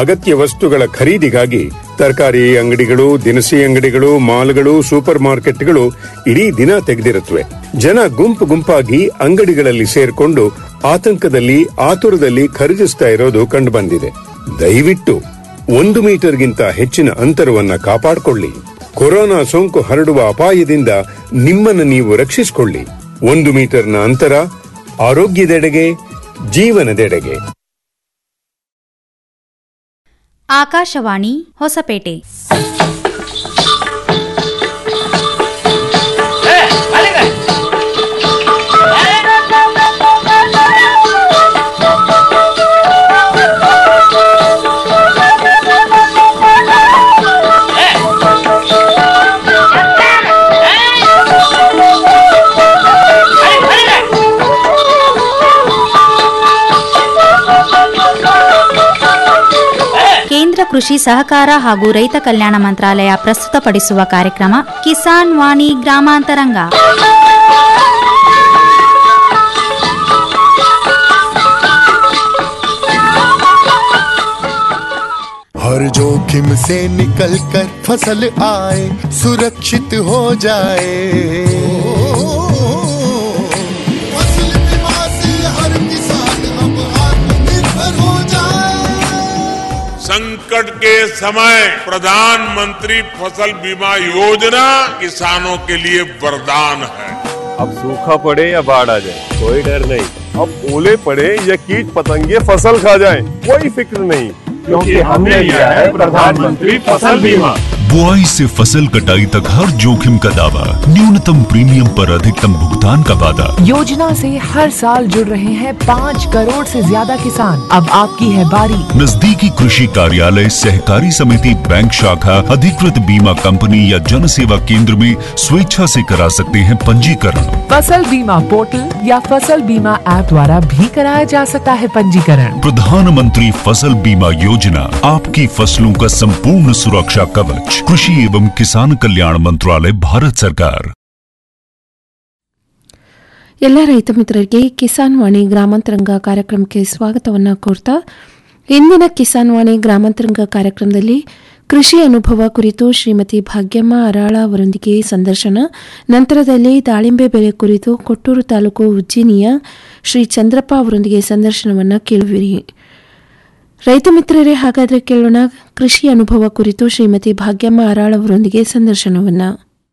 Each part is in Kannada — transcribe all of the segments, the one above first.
ಅಗತ್ಯ ವಸ್ತುಗಳ ಖರೀದಿಗಾಗಿ ತರಕಾರಿ ಅಂಗಡಿಗಳು ದಿನಸಿ ಅಂಗಡಿಗಳು ಮಾಲ್ಗಳು ಸೂಪರ್ ಮಾರ್ಕೆಟ್ಗಳು ಇಡೀ ದಿನ ತೆಗೆದಿರುತ್ತವೆ ಜನ ಗುಂಪು ಗುಂಪಾಗಿ ಅಂಗಡಿಗಳಲ್ಲಿ ಸೇರ್ಕೊಂಡು ಆತಂಕದಲ್ಲಿ ಆತುರದಲ್ಲಿ ಖರೀದಿಸ್ತಾ ಇರೋದು ಕಂಡುಬಂದಿದೆ ದಯವಿಟ್ಟು ಒಂದು ಮೀಟರ್ಗಿಂತ ಹೆಚ್ಚಿನ ಅಂತರವನ್ನ ಕಾಪಾಡಿಕೊಳ್ಳಿ ಕೊರೋನಾ ಸೋಂಕು ಹರಡುವ ಅಪಾಯದಿಂದ ನಿಮ್ಮನ್ನು ನೀವು ರಕ್ಷಿಸಿಕೊಳ್ಳಿ ಒಂದು ಮೀಟರ್ನ ಅಂತರ ಆರೋಗ್ಯದೆಡೆಗೆ ಜೀವನದೆಡೆಗೆ ಆಕಾಶವಾಣಿ ಹೊಸಪೇಟೆ ಕೇಂದ್ರ ಕೃಷಿ ಸಹಕಾರ ಹಾಗೂ ರೈತ ಕಲ್ಯಾಣ ಮಂತ್ರಾಲಯ ಪ್ರಸ್ತುತಪಡಿಸುವ ಕಾರ್ಯಕ್ರಮ ಕಿಸಾನ್ ವಾಣಿ ಗ್ರಾಮಾಂತರಂಗ हर जोखिम से निकल कर फसल आए सुरक्षित हो जाए फसल बीमा से हर किसान अब आत्मनिर्भर हो जाए संकट के समय प्रधानमंत्री फसल बीमा योजना किसानों के लिए वरदान है अब सूखा पड़े या बाढ़ आ जाए कोई डर नहीं अब ओले पड़े या कीट पतंगे फसल खा जाए कोई फिक्र नहीं क्योंकि हमने लिया है प्रधानमंत्री फसल बीमा बुआई से फसल कटाई तक हर जोखिम का दावा न्यूनतम प्रीमियम पर अधिकतम भुगतान का वादा योजना से हर साल जुड़ रहे हैं पाँच करोड़ से ज्यादा किसान अब आपकी है बारी नजदीकी कृषि कार्यालय सहकारी समिति बैंक शाखा अधिकृत बीमा कंपनी या जन सेवा केंद्र में स्वेच्छा से करा सकते हैं पंजीकरण फसल बीमा पोर्टल या फसल बीमा ऐप द्वारा भी कराया जा सकता है पंजीकरण प्रधानमंत्री फसल बीमा योजना आपकी फसलों का संपूर्ण सुरक्षा कवच कृषि एवं किसान कल्याण मंत्रालय भारत सरकार ಎಲ್ಲ ರೈತ ಮಿತ್ರರಿಗೆ ಕಿಸಾನ್ ವಾಣಿ ಗ್ರಾಮಾಂತರಂಗ ಕಾರ್ಯಕ್ರಮಕ್ಕೆ ಸ್ವಾಗತವನ್ನು ಕೋರ್ತಾ ಇಂದಿನ ಕಿಸಾನ್ ವಾಣಿ ಗ್ರಾಮಾಂತರಂಗ ಕಾರ್ಯಕ್ರಮದಲ್ಲಿ ಕೃಷಿ ಅನುಭವ ಕುರಿತು ಶ್ರೀಮತಿ ಭಾಗ್ಯಮ್ಮ ಅರಾಳ ಅವರೊಂದಿಗೆ ಸಂದರ್ಶನ ನಂತರದಲ್ಲಿ ದಾಳಿಂಬೆ ಬೆಲೆ ಕುರಿತು ಕೊಟ್ಟೂರು ತಾಲೂಕು ಉಜ್ಜಿನಿಯ ಶ್ರೀ ಚಂದ್ರಪ್ಪ ಅವರೊಂದಿಗೆ ಸಂದರ್ಶನವನ್ನು ಕೇಳುವಿರಿ ರೈತ ಮಿತ್ರರೇ ಹಾಗಾದರೆ ಕೇಳೋಣ ಕೃಷಿ ಅನುಭವ ಕುರಿತು ಶ್ರೀಮತಿ ಭಾಗ್ಯಮ್ಮ ಅರಾಳ್ ಅವರೊಂದಿಗೆ ಸಂದರ್ಶನವನ್ನು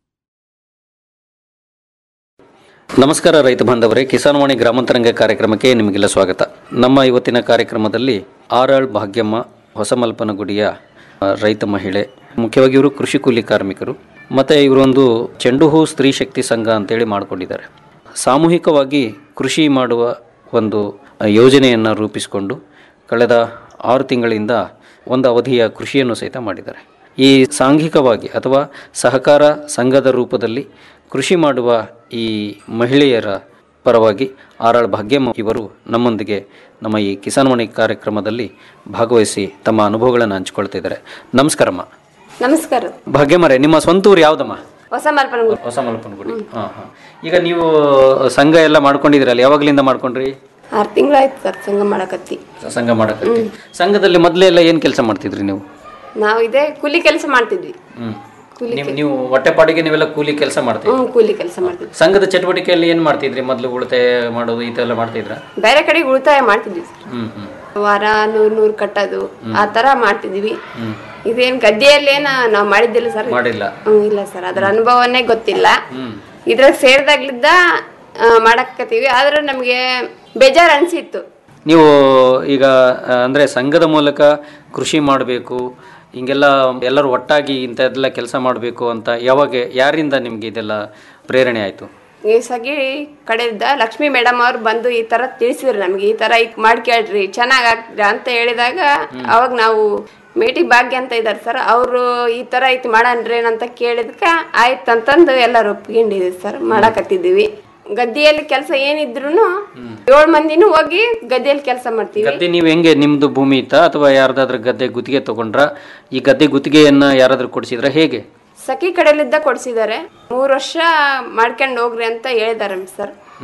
ನಮಸ್ಕಾರ ರೈತ ಬಾಂಧವರೇ ಕಿಸಾನ್ವಾಣಿ ಗ್ರಾಮಾಂತರಂಗ ಕಾರ್ಯಕ್ರಮಕ್ಕೆ ನಿಮಗೆಲ್ಲ ಸ್ವಾಗತ ನಮ್ಮ ಇವತ್ತಿನ ಕಾರ್ಯಕ್ರಮದಲ್ಲಿ ಆರಾಳ್ ಭಾಗ್ಯಮ್ಮ ಹೊಸಮಲ್ಪನಗುಡಿಯ ಆ, ರೈತ ಮಹಿಳೆ ಮುಖ್ಯವಾಗಿ ಇವರು ಕೃಷಿ ಕೂಲಿ ಕಾರ್ಮಿಕರು ಮತ್ತು ಇವರೊಂದು ಚೆಂಡು ಹೂ ಸ್ತ್ರೀ ಶಕ್ತಿ ಸಂಘ ಅಂತೇಳಿ ಮಾಡಿಕೊಂಡಿದ್ದಾರೆ ಸಾಮೂಹಿಕವಾಗಿ ಕೃಷಿ ಮಾಡುವ ಒಂದು ಆ, ಯೋಜನೆಯನ್ನು ರೂಪಿಸಿಕೊಂಡು ಕಳೆದ ಆರು ತಿಂಗಳಿಂದ ಒಂದು ಅವಧಿಯ ಕೃಷಿಯನ್ನು ಸಹಿತ ಮಾಡಿದ್ದಾರೆ ಈ ಸಾಂಘಿಕವಾಗಿ ಅಥವಾ ಸಹಕಾರ ಸಂಘದ ರೂಪದಲ್ಲಿ ಕೃಷಿ ಮಾಡುವ ಈ ಮಹಿಳೆಯರ ಪರವಾಗಿ ಆರಾಳ್ ಭಾಗ್ಯಮ್ಮ ಇವರು ನಮ್ಮೊಂದಿಗೆ ನಮ್ಮ ಈ ಕಿಸಾನ್ವಾಣಿ ಕಾರ್ಯಕ್ರಮದಲ್ಲಿ ಭಾಗವಹಿಸಿ ತಮ್ಮ ಅನುಭವಗಳನ್ನು ಹಂಚಿಕೊಳ್ತಿದ್ದಾರೆ ನಮಸ್ಕಾರಮ್ಮ ನಮಸ್ಕಾರ ಭಾಗ್ಯಮ್ಮರೇ ನಿಮ್ಮ ಸ್ವಂತ ಊರು ಯಾವುದಮ್ಮ ಹೊಸ ಮಲ್ಪನಗುಡಿ ಹೊಸ ಮಲ್ಪನಗುಡಿ ಹಾಂ ಹಾಂ ಈಗ ನೀವು ಸಂಘ ಎಲ್ಲ ಮಾಡ್ಕೊಂಡಿದ್ದೀರಲ್ಲ ಯಾವಾಗಲಿಂದ ಮಾಡ್ಕೊಂಡ್ರಿ ಆರು ತಿಂಗಳಾಯ್ತು ಸರ್ ಸಂಘ ಮಾಡಕತ್ತಿ ಸಂಘ ಮಾಡಕ್ಕೆ ಸಂಘದಲ್ಲಿ ಮೊದಲೆಲ್ಲ ಏನು ಕೆಲಸ ಮಾಡ್ತಿದ್ರಿ ನೀವು ನಾವು ಇದೇ ಕೂಲಿ ಕೆಲಸ ಮಾಡ್ತಿದ್ವಿ ಹ್ಮ್ ನೀವು ನೀವು ಹೊಟ್ಟೆಪಾಡಿಗೆ ನೀವೆಲ್ಲ ಕೂಲಿ ಕೆಲಸ ಮಾಡ್ತೀವಿ ಹ್ಞೂ ಕೂಲಿ ಕೆಲಸ ಮಾಡ್ತಿದ್ವಿ ಸಂಘದ ಚಟುವಟಿಕೆಯಲ್ಲಿ ಏನು ಮಾಡ್ತಿದ್ರಿ ಮೊದಲು ಉಳಿತಾಯ ಮಾಡೋದು ಇದೆಲ್ಲ ಮಾಡ್ತಿದ್ರ ಬೇರೆ ಕಡೆಗೆ ಉಳಿತಾಯ ಮಾಡ್ತಿದ್ವಿ ಸರ್ ಹ್ಮ್ ಹ್ಮ್ ವಾರ ನೂರ್ ನೂರ್ ಕಟ್ಟೋದು ಆ ತರ ಮಾಡ್ತಿದ್ವಿ ಇದೇನ್ ಗದ್ದೆಯಲ್ಲೇನ ನಾವ್ ಮಾಡಿದ್ದಿಲ್ಲ ಸರ್ ಮಾಡಿಲ್ಲ ಹ್ಮ್ ಇಲ್ಲ ಸರ್ ಅದ್ರ ಅನುಭವನೇ ಗೊತ್ತಿಲ್ಲ ಹ್ಮ್ ಇದ್ರಾಗ ಸೇರಿದಾಗ್ಲಿದ್ದ ಮಾಡಕತ್ತೀವಿ ಆದ್ರೆ ನಮ್ಗೆ ಬೇಜಾರ್ ಅನ್ಸಿತ್ತು ನೀವು ಈಗ ಆ, ಅಂದ್ರೆ ಸಂಘದ ಮೂಲಕ ಕೃಷಿ ಮಾಡಬೇಕು ಹಿಂಗೆಲ್ಲ ಎಲ್ಲರೂ ಒಟ್ಟಾಗಿ ಇಂಥದ್ದೆಲ್ಲ ಕೆಲಸ ಮಾಡಬೇಕು ಅಂತ ಯಾವಾಗ ಯಾರಿಂದ ನಿಮ್ಗೆ ಇದೆಲ್ಲ ಪ್ರೇರಣೆ ಆಯ್ತು ಈ ಸಗಿ ಕಡೆಯಿಂದ ಲಕ್ಷ್ಮಿ ಮೇಡಮ್ ಅವ್ರು ಬಂದು ಈ ತರ ತಿಳಿಸಿದ್ರು ನಮ್ಗೆ ಈ ತರ ಇದ್ ಮಾಡ್ಕೇಳ್ರಿ ಚೆನ್ನಾಗ್ ಆಗ್ತದ ಅಂತ ಹೇಳಿದಾಗ ಅವಾಗ ನಾವು ಮೇಟಿ ಭಾಗ್ಯ ಅಂತ ಇದಾರೆ ಸರ್ ಅವರು ಈ ತರ ಐತಿ ಮಾಡನ್ರಿ ಅಂತ ಕೇಳಿದ್ಕ ಆಯ್ತಂತಂದು ಎಲ್ಲರೂ ಒಪ್ಕೊಂಡಿದ್ವಿ ಸರ್ ಮಾಡಾಕತ್ತಿದ್ದೀವಿ ಗದ್ದೆಯಲ್ಲಿ ಕೆಲಸ ಏನಿದ್ರು ಏಳು ಮಂದಿನೂ ಹೋಗಿ ಗದ್ದೆಯಲ್ಲಿ ಕೆಲಸ ಮಾಡ್ತೀವಿ ಗದ್ದೆ ನೀವು ಹೆಂಗೆ ನಿಮ್ದು ಭೂಮಿ ಇತ್ತಾ ಅಥವಾ ಯಾರ್ದಾದ್ರೂ ಗದ್ದೆ ಗುತ್ತಿಗೆ ತಗೊಂಡ್ರ ಈ ಗದ್ದೆ ಗುತ್ತಿಗೆಯನ್ನ ಯಾರಾದ್ರೂ ಕೊಡಿಸಿದ್ರ ಹೇಗೆ ಸಖಿ ಕಡೆಲಿದ್ದ ಕೊಡ್ಸಿದ್ದಾರೆ ಮೂರು ವರ್ಷ ಮಾಡ್ಕೊಂಡು ಹೋಗ್ರಿ ಅಂತ ಹೇಳಿದಾರೆ ಸರ್ ಹ್ಮ್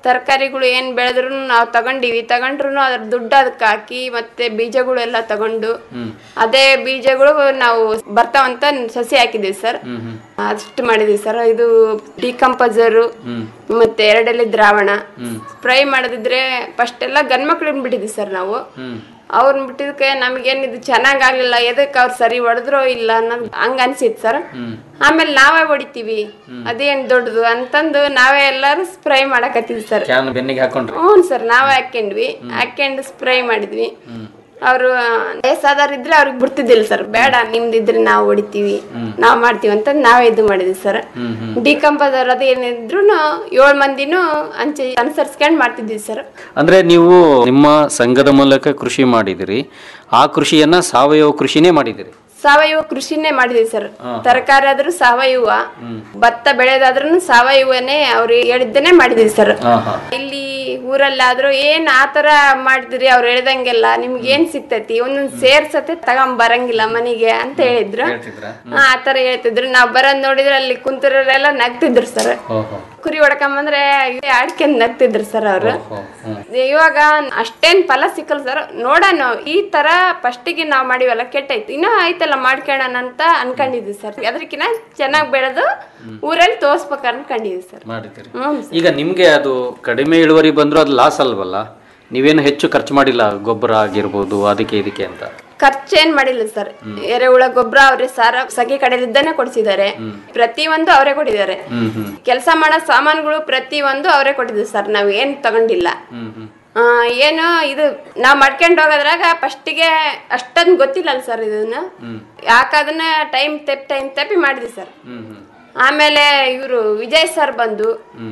ತರಕಾರಿಗಳು ಏನ್ ಬೆಳೆದ್ರು ನಾವು ತಗೊಂಡಿವಿ ತಗೊಂಡ್ರು ಅದ್ರ ದುಡ್ಡು ಅದಕ್ಕೆ ಹಾಕಿ ಮತ್ತೆ ಬೀಜಗಳು ಎಲ್ಲ ತಗೊಂಡು ಅದೇ ಬೀಜಗಳು ನಾವು ಬರ್ತಾವಂತ ಸಸಿ ಹಾಕಿದೀವಿ ಸರ್ ಅಷ್ಟು ಮಾಡಿದೀವಿ ಸರ್ ಇದು ಡಿಕಂಪೋಸರು ಮತ್ತೆ ಎರಡೆಲೆ ದ್ರಾವಣ ಸ್ಪ್ರೈ ಮಾಡದಿದ್ರೆ ಫಸ್ಟ್ ಎಲ್ಲ ಗಂಡ್ ಮಕ್ಳನ್ನ ಬಿಟ್ಟಿದ್ವಿ ಸರ್ ನಾವು ಅವ್ರನ್ನ ಬಿಟ್ಟಿದಕ್ಕೆ ನಮಗೇನ್ ಇದು ಚೆನ್ನಾಗ್ ಆಗ್ಲಿಲ್ಲ ಎದಕ್ಕೆ ಅವ್ರು ಸರಿ ಹೊಡೆದ್ರೋ ಇಲ್ಲ ಅನ್ನೋದು ಹಂಗ ಅನ್ಸಿತ್ ಸರ್ ಆಮೇಲೆ ನಾವೇ ಹೊಡಿತೀವಿ ಅದೇನ್ ದೊಡ್ಡದು ಅಂತಂದು ನಾವೇ ಎಲ್ಲಾರು ಸ್ಪ್ರೈ ಮಾಡಕತ್ತೀವಿ ಸರ್ ಕ್ಯಾನ್ ಬೆನ್ನಿಗೆ ಹಾಕೊಂಡ್ರಿ ಹ್ಞೂ ಸರ್ ನಾವೇ ಹಾಕ್ಯಂಡ್ವಿ ಹಾಕ್ಯಂಡು ಸ್ಪ್ರೈ ಮಾಡಿದ್ವಿ ಅವರು ವಯಸ್ಸಾದವ್ರು ಇದ್ರೆ ಅವ್ರಿಗೆ ಬಿಡ್ತಿದ್ದಿಲ್ಲ ಸರ್ ಬೇಡ ನಿಮ್ದಿದ್ರೆ ನಾವು ಹೊಡಿತೀವಿ ನಾವು ಮಾಡ್ತೀವಿ ಅಂತ ನಾವೇ ಇದು ಮಾಡಿದ್ವಿ ಸರ್ ಡಿಕಂಪೋಸರ್ ಅದು ಏನಿದ್ರು ಏಳು ಮಂದಿನೂ ಅಂಚೆ ಅನುಸರಿಸ್ಕೊಂಡ್ ಮಾಡ್ತಿದ್ವಿ ಸರ್ ಅಂದ್ರೆ ನೀವು ನಿಮ್ಮ ಸಂಘದ ಮೂಲಕ ಕೃಷಿ ಮಾಡಿದಿರಿ ಆ ಕೃಷಿಯನ್ನ ಸಾವಯವ ಕೃಷಿನೇ ಮಾಡಿದಿರಿ ಸಾವಯವ ಕೃಷಿನೇ ಮಾಡಿದ್ವಿ ಸರ್ ತರಕಾರಿ ಆದ್ರೂ ಸಾವಯವ ಭತ್ತ ಬೆಳೆದಾದ್ರೂ ಸಾವಯವನೇ ಅವ್ರು ಹೇಳಿದ್ದನ್ನೇ ಮಾಡಿದ್ವಿ ಸರ್ ಇಲ್ಲಿ ಊರಲ್ಲಾದ್ರೂ ಏನ್ ಆತರ ಮಾಡಿದ್ರಿ ಅವ್ರು ಹೇಳ್ದಂಗೆಲ್ಲ ನಿಮ್ಗೆ ಏನ್ ಸಿಗ್ತೈತಿ ಒಂದೊಂದ್ ಸೇರ್ ಸತೆ ತಗೊಂಡ್ ಬರಂಗಿಲ್ಲ ಮನೆಗೆ ಅಂತ ಹೇಳಿದ್ರು ಹಾ, ಆತರ ಹೇಳ್ತಿದ್ರು ನಾವ್ ಬರೋದ್ ನೋಡಿದ್ರೆ ಅಲ್ಲಿ ಕುಂತರೆಲ್ಲ ನಗ್ತಿದ್ರು ಸರ್ ಕುರಿ ಹೊಡ್ಕೊಂಬಂದ್ರೆ ಆಡ್ಕೊಂಡ್ ನಗ್ತಿದ್ರು ಸರ್ ಅವ್ರು ಇವಾಗ ಅಷ್ಟೇನ್ ಫಲ ಸಿಕ್ಕಲ್ ಸರ್ ನೋಡೋಣ ಈ ತರ ಫಸ್ಟಿಗೆ ನಾವ್ ಮಾಡಿವಲ್ಲ ಕೆಟ್ಟೈತಿ ಇನ್ನೂ ಆಯ್ತಲ್ಲ ಮಾಡ್ಕೊಳ್ಳೋಣ ಅಂತ ಅನ್ಕೊಂಡಿದ್ವಿ ಸರ್ ಅದಕ್ಕಿಂತ ಚೆನ್ನಾಗ್ ಬೆಳೆದು ಊರಲ್ಲಿ ತೋರ್ಸ್ಬೇಕು ಅನ್ಕೊಂಡಿದ್ವಿ ಸರ್ ಮಾಡಿದಿರಿ ಹ್ಮ್ ಈಗ ನಿಮ್ಗೆ ಅದು ಕಡಿಮೆ ಇಳುವರಿ ಬಂದ್ರು ಅದು ಲಾಸ್ ಅಲ್ವಲ್ಲ ನೀವೇನು ಹೆಚ್ಚು ಖರ್ಚು ಮಾಡಿಲ್ಲ ಗೊಬ್ಬರ ಆಗಿರ್ಬೋದು ಅದಕ್ಕೆ ಇದಕ್ಕೆ ಅಂತ ಖರ್ಚೇನ್ ಮಾಡಿಲ್ಲ ಸರ್ ಎರೆಹುಳ ಗೊಬ್ಬರ ಅವ್ರೆ ಸಾರ ಸಗಿ ಕಡೆಲಿದ್ದಾನೆ ಕೊಡ್ಸಿದ್ದಾರೆ ಪ್ರತಿಯೊಂದು ಅವರೇ ಕೊಟ್ಟಿದ್ದಾರೆ ಕೆಲಸ ಮಾಡೋ ಸಾಮಾನುಗಳು ಪ್ರತಿಯೊಂದು ಅವರೇ ಕೊಟ್ಟಿದ್ರು ಸರ್ ನಾವ್ ಏನ್ ತಗೊಂಡಿಲ್ಲ ಆ, ಏನು ಇದು ನಾವ್ ಮಾಡ್ಕೊಂಡ್ ಹೋಗೋದ್ರಾಗ ಫಸ್ಟಿಗೆ ಅಷ್ಟೊಂದು ಗೊತ್ತಿಲ್ಲಲ್ಲ ಸರ್ ಇದನ್ನ ಯಾಕದನ್ನ ಟೈಮ್ ತೆಪ್ಪಿ ಟೈಮ್ ತೆಪ್ಪಿ ಮಾಡಿದ್ವಿ ಸರ್ ಆಮೇಲೆ ಇವರು ವಿಜಯ್ ಸರ್ ಬಂದು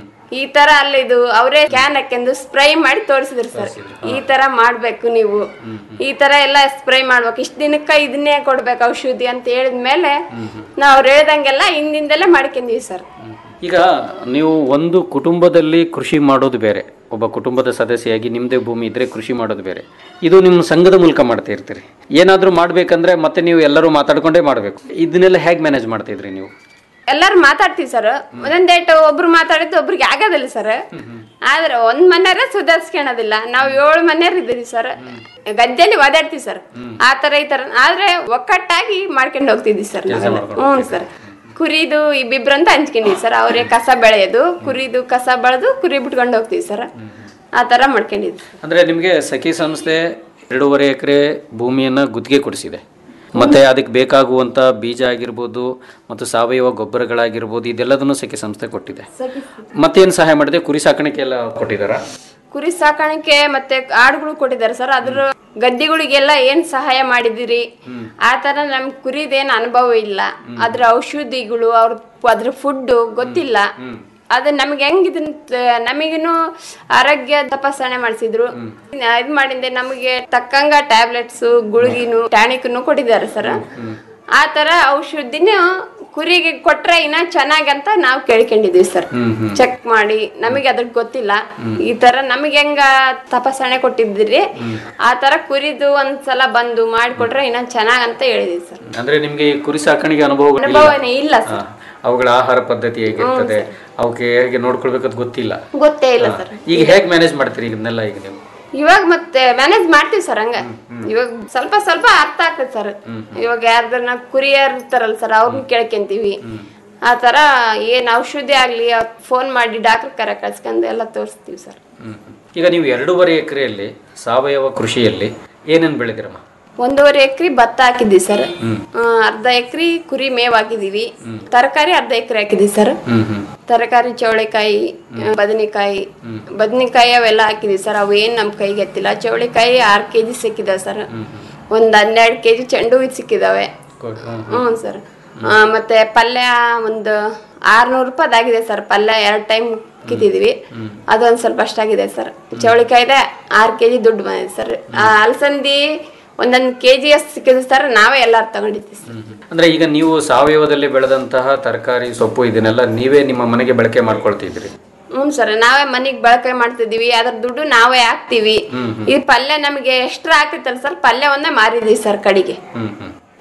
ಈ ತರ ಅಲ್ಲಿ ಇದು ಅವರೇ ಕ್ಯಾನ್ ಹಾಕ್ಯಂದು ಸ್ಪ್ರೈ ಮಾಡಿ ತೋರಿಸಿದ್ರು ಸರ್ ಈ ತರ ಮಾಡ್ಬೇಕು ನೀವು ಈ ತರ ಎಲ್ಲ ಸ್ಪ್ರೈ ಮಾಡ್ಬೇಕು ಇಷ್ಟ ದಿನಕ್ಕ ಇದನ್ನೇ ಕೊಡ್ಬೇಕು ಔಷಧಿ ಅಂತ ಹೇಳಿದ್ಮೇಲೆ ನಾವ್ ಅವ್ರು ಹೇಳ್ದಂಗೆಲ್ಲ ಹಿಂದಿಂದಲೇ ಮಾಡ್ಕೊಂಡಿವಿ ಸರ್ ಈಗ ನೀವು ಒಂದು ಕುಟುಂಬದಲ್ಲಿ ಕೃಷಿ ಮಾಡೋದು ಬೇರೆ ಒಬ್ಬ ಕುಟುಂಬದ ಸದಸ್ಯಯಾಗಿ ನಿಮ್ಮದೇ ಭೂಮಿ ಇದ್ರೆ ಕೃಷಿ ಮಾಡೋದು ಬೇರೆ ಇದು ನಿಮ್ಮ ಸಂಘದ ಮೂಲಕ ಮಾಡ್ತಾ ಇರ್ತೀರಿ ಏನಾದರೂ ಮಾಡ್ಬೇಕಂದ್ರೆ ಮತ್ತೆ ನೀವು ಎಲ್ಲರೂ ಮಾತಾಡ್ಕೊಂಡೇ ಮಾಡಬೇಕು ಇದನ್ನೆಲ್ಲ ಹೇಗೆ ಮ್ಯಾನೇಜ್ ಮಾಡ್ತಾ ಇದ್ರಿ ನೀವು ಎಲ್ಲಾರು ಮಾತಾಡ್ತೀವಿ ಸರ್ ಒಂದೊಂದ್ ಡೇಟ್ ಒಬ್ರು ಮಾತಾಡಿದ್ದು ಒಬ್ರಿಗೆ ಆಗೋದಿಲ್ಲ ಸರ್ ಆದ್ರೆ ಒಂದ್ ಮನೆಯವ್ರೆ ಸುಧಾರಿಸ್ಕೊಳೋದಿಲ್ಲ ನಾವು ಏಳು ಮನೆಯವ್ರು ಇದ್ದೀವಿ ಸರ್ ಗದ್ದೆಯಲ್ಲಿ ಓದಾಡ್ತೀವಿ ಸರ್ ಆ ತರ ಈ ತರ ಆದ್ರೆ ಒಕ್ಕಟ್ಟಾಗಿ ಮಾಡ್ಕೊಂಡು ಹೋಗ್ತಿದ್ವಿ ಸರ್ ಹ್ಞೂ ಸರ್ ಕುರಿದು ಇಬ್ಬಿಬ್ರು ಅಂತ ಹಂಚ್ಕೊಂಡಿವಿ ಸರ್ ಅವರೇ ಕಸ ಬೆಳೆಯೋದು ಕುರಿದು ಕಸ ಬೆಳೆದು ಕುರಿ ಬಿಟ್ಕೊಂಡು ಹೋಗ್ತೀವಿ ಸರ್ ಆ ತರ ಮಾಡ್ಕೊಂಡಿದ್ವಿ ಅಂದರೆ ನಿಮಗೆ ಸಖಿ ಸಂಸ್ಥೆ ಎರಡೂವರೆ ಎಕರೆ ಭೂಮಿಯನ್ನು ಗುತ್ತಿಗೆ ಕೊಡಿಸಿದೆ ಮತ್ತೆ ಅದಕ್ಕೆ ಬೇಕಾಗುವಂಥ ಬೀಜ ಆಗಿರ್ಬೋದು ಮತ್ತು ಸಾವಯವ ಗೊಬ್ಬರಗಳಾಗಿರ್ಬೋದು ಇದೆಲ್ಲದನ್ನು ಸಖಿ ಸಂಸ್ಥೆ ಕೊಟ್ಟಿದೆ ಮತ್ತೇನು ಸಹಾಯ ಮಾಡಿದೆ ಕುರಿ ಸಾಕಾಣಿಕೆ ಎಲ್ಲ ಕೊಟ್ಟಿದ್ದಾರಾ ಕುರಿ ಸಾಕಾಣಿಕೆ ಮತ್ತೆ ಆಡುಗಳು ಕೊಟ್ಟಿದ್ದಾರೆ ಸರ್ ಅದ್ರ ಗದ್ದಿಗಳಿಗೆಲ್ಲ ಏನ್ ಸಹಾಯ ಮಾಡಿದಿರಿ ಆ ತರ ನಮ್ ಕುರಿದೇನ್ ಅನುಭವ ಇಲ್ಲ ಅದ್ರ ಔಷಧಿಗಳು ಅವ್ರ ಅದ್ರ ಫುಡ್ ಗೊತ್ತಿಲ್ಲ ಅದು ನಮ್ಗೆ ಹೆಂಗ್ ಇದನ್ ನಮಗಿನ್ನು ಆರೋಗ್ಯ ತಪಾಸಣೆ ಮಾಡಿಸಿದ್ರು ಇದ್ ಮಾಡಿಂದೆ ನಮಗೆ ತಕ್ಕಂಗ ಟ್ಯಾಬ್ಲೆಟ್ಸ್ ಗುಳಿಗಿನು ಟಾನಿಕ್ನು ಕೊಟ್ಟಿದ್ದಾರೆ ಸರ್ ಆ ತರ ಔಷಧಿನ ಕುರಿಗೆ ಕೊಟ್ರೆ ಇನ್ನ ಚೆನ್ನಾಗಂತ ನಾವು ಕೇಳ್ಕೊಂಡಿದೀವಿ ಸರ್ ಚೆಕ್ ಮಾಡಿ ನಮಗೆ ಅದ್ರ ಗೊತ್ತಿಲ್ಲ ಈ ತರ ನಮಗೆ ಹೆಂಗ ತಪಾಸಣೆ ಕೊಟ್ಟಿದ್ರಿ ಆ ತರ ಕುರಿದು ಒಂದ್ಸಲ ಬಂದು ಮಾಡಿಕೊಟ್ರೆ ಇನ್ನ ಚೆನ್ನಾಗಂತ ಹೇಳಿದೀವಿ ಸರ್ ಅಂದರೆ ನಿಮಗೆ ಈ ಕುರಿ ಸಾಕಾಣಿಕೆ ಅನುಭವ ಅನುಭವನೇ ಇಲ್ಲ ಸರ್ ಅವುಗಳ ಆಹಾರ ಪದ್ಧತಿ ಹೇಗಿರ್ತದೆ ಅವಕ್ಕೆ ಹೇಗೆ ನೋಡ್ಕೊಳ್ಬೇಕಂತ ಗೊತ್ತಿಲ್ಲ ಗೊತ್ತೇ ಇಲ್ಲ ಸರ್ ಈಗ ಹೇಗೆ ಮ್ಯಾನೇಜ್ ಮಾಡ್ತೀರಿ ಇದನ್ನೆಲ್ಲ ಈಗ ನೀವು ಇವಾಗ ಮತ್ತೆ ಮ್ಯಾನೇಜ್ ಮಾಡ್ತೀವಿ ಸರ್ ಹಂಗ ಇವಾಗ ಸ್ವಲ್ಪ ಸ್ವಲ್ಪ ಅರ್ಥ ಆಗ್ತದೆ ಸರ್ ಇವಾಗ ಯಾರ್ದನ್ನ ಕುರಿಯರ್ ಇರ್ತಾರಲ್ಲ ಸರ್ ಅವ್ರನ್ನ ಕೇಳ್ಕೊಂತೀವಿ ಆ ತರ ಏನ್ ಔಷಧಿ ಆಗ್ಲಿ ಫೋನ್ ಮಾಡಿ ಡಾಕ್ಟರ್ ಕರೆ ಕಳ್ಸ್ಕೊಂಡು ಎಲ್ಲ ತೋರಿಸ್ತೀವಿ ಸರ್ ಈಗ ನೀವು ಎರಡೂವರೆ ಎಕರೆಯಲ್ಲಿ ಸಾವಯವ ಕೃಷಿಯಲ್ಲಿ ಏನೇನು ಬೆಳೆದಿರಮ್ಮ ಒಂದೂವರೆ ಎಕರೆ ಭತ್ತ ಹಾಕಿದ್ವಿ ಸರ್ ಅರ್ಧ ಎಕರೆ ಕುರಿ ಮೇವ್ ಹಾಕಿದೀವಿ ತರಕಾರಿ ಅರ್ಧ ಎಕರೆ ಹಾಕಿದ್ವಿ ಸರ್ ತರಕಾರಿ ಚೌಳಿಕಾಯಿ ಬದನೆಕಾಯಿ ಬದನೆಕಾಯಿ ಅವೆಲ್ಲ ಹಾಕಿದ್ವಿ ಸರ್ ಅವು ಏನ್ ನಮ್ ಕೈಗೆ ಎತ್ತಿಲ್ಲ ಚೌಳಿಕಾಯಿ ಆರ್ ಕೆಜಿ ಸಿಕ್ಕಿದಾವೆ ಸರ್ ಒಂದ್ ಹನ್ನೆರಡು ಕೆಜಿ ಚೆಂಡು ಹೂವು ಸಿಕ್ಕಿದಾವೆ ಹ್ಞೂ ಸರ್ ಮತ್ತೆ ಪಲ್ಯ ಒಂದು ಆರ್ನೂರು ರೂಪಾಯ್ದಾಗಿದೆ ಸರ್ ಪಲ್ಯ ಎರಡು ಟೈಮ್ ಕಿತ್ತಿದ್ವಿ ಅದೊಂದ್ ಸ್ವಲ್ಪ ಅಷ್ಟಾಗಿದೆ ಸರ್ ಚೌಳಿಕಾಯಿದೆ ಆರ್ ಕೆಜಿ ದುಡ್ಡು ಬಂದಿದೆ ಸರ್ ಅಲಸಂದಿ ಒಂದೊಂದು ಕೆಜಿ ಅಷ್ಟು ಸಿಕ್ಕಿದೆ ಸರ್ ನಾವೇ ಎಲ್ಲಾರು ತಗೊಂಡಿದ್ವಿ ಸರ್ ಅಂದ್ರೆ ಈಗ ನೀವು ಸಾವಯವದಲ್ಲಿ ಬೆಳೆದಂತಹ ತರಕಾರಿ ಸೊಪ್ಪು ಇದನ್ನೆಲ್ಲ ನೀವೇ ನಿಮ್ಮ ಮನೆಗೆ ಬಳಕೆ ಮಾಡ್ಕೊಳ್ತಿದ್ರಿ ಹ್ಞೂ ಸರ್ ನಾವೇ ಮನೆಗ್ ಬಳಕೆ ಮಾಡ್ತಿದೀವಿ ಅದ್ರ ದುಡ್ಡು ನಾವೇ ಹಾಕ್ತಿವಿ ಈ ಪಲ್ಯ ನಮಗೆ ಎಕ್ಸ್ಟ್ರಾ ಆಗ್ತಿತ್ತಲ್ಲ ಸರ್ ಪಲ್ಯ ಒಂದೇ ಮಾರಿದೀವಿ ಸರ್ ಕಡೆಗೆ ಹ್ಮ್ ಹ್ಮ್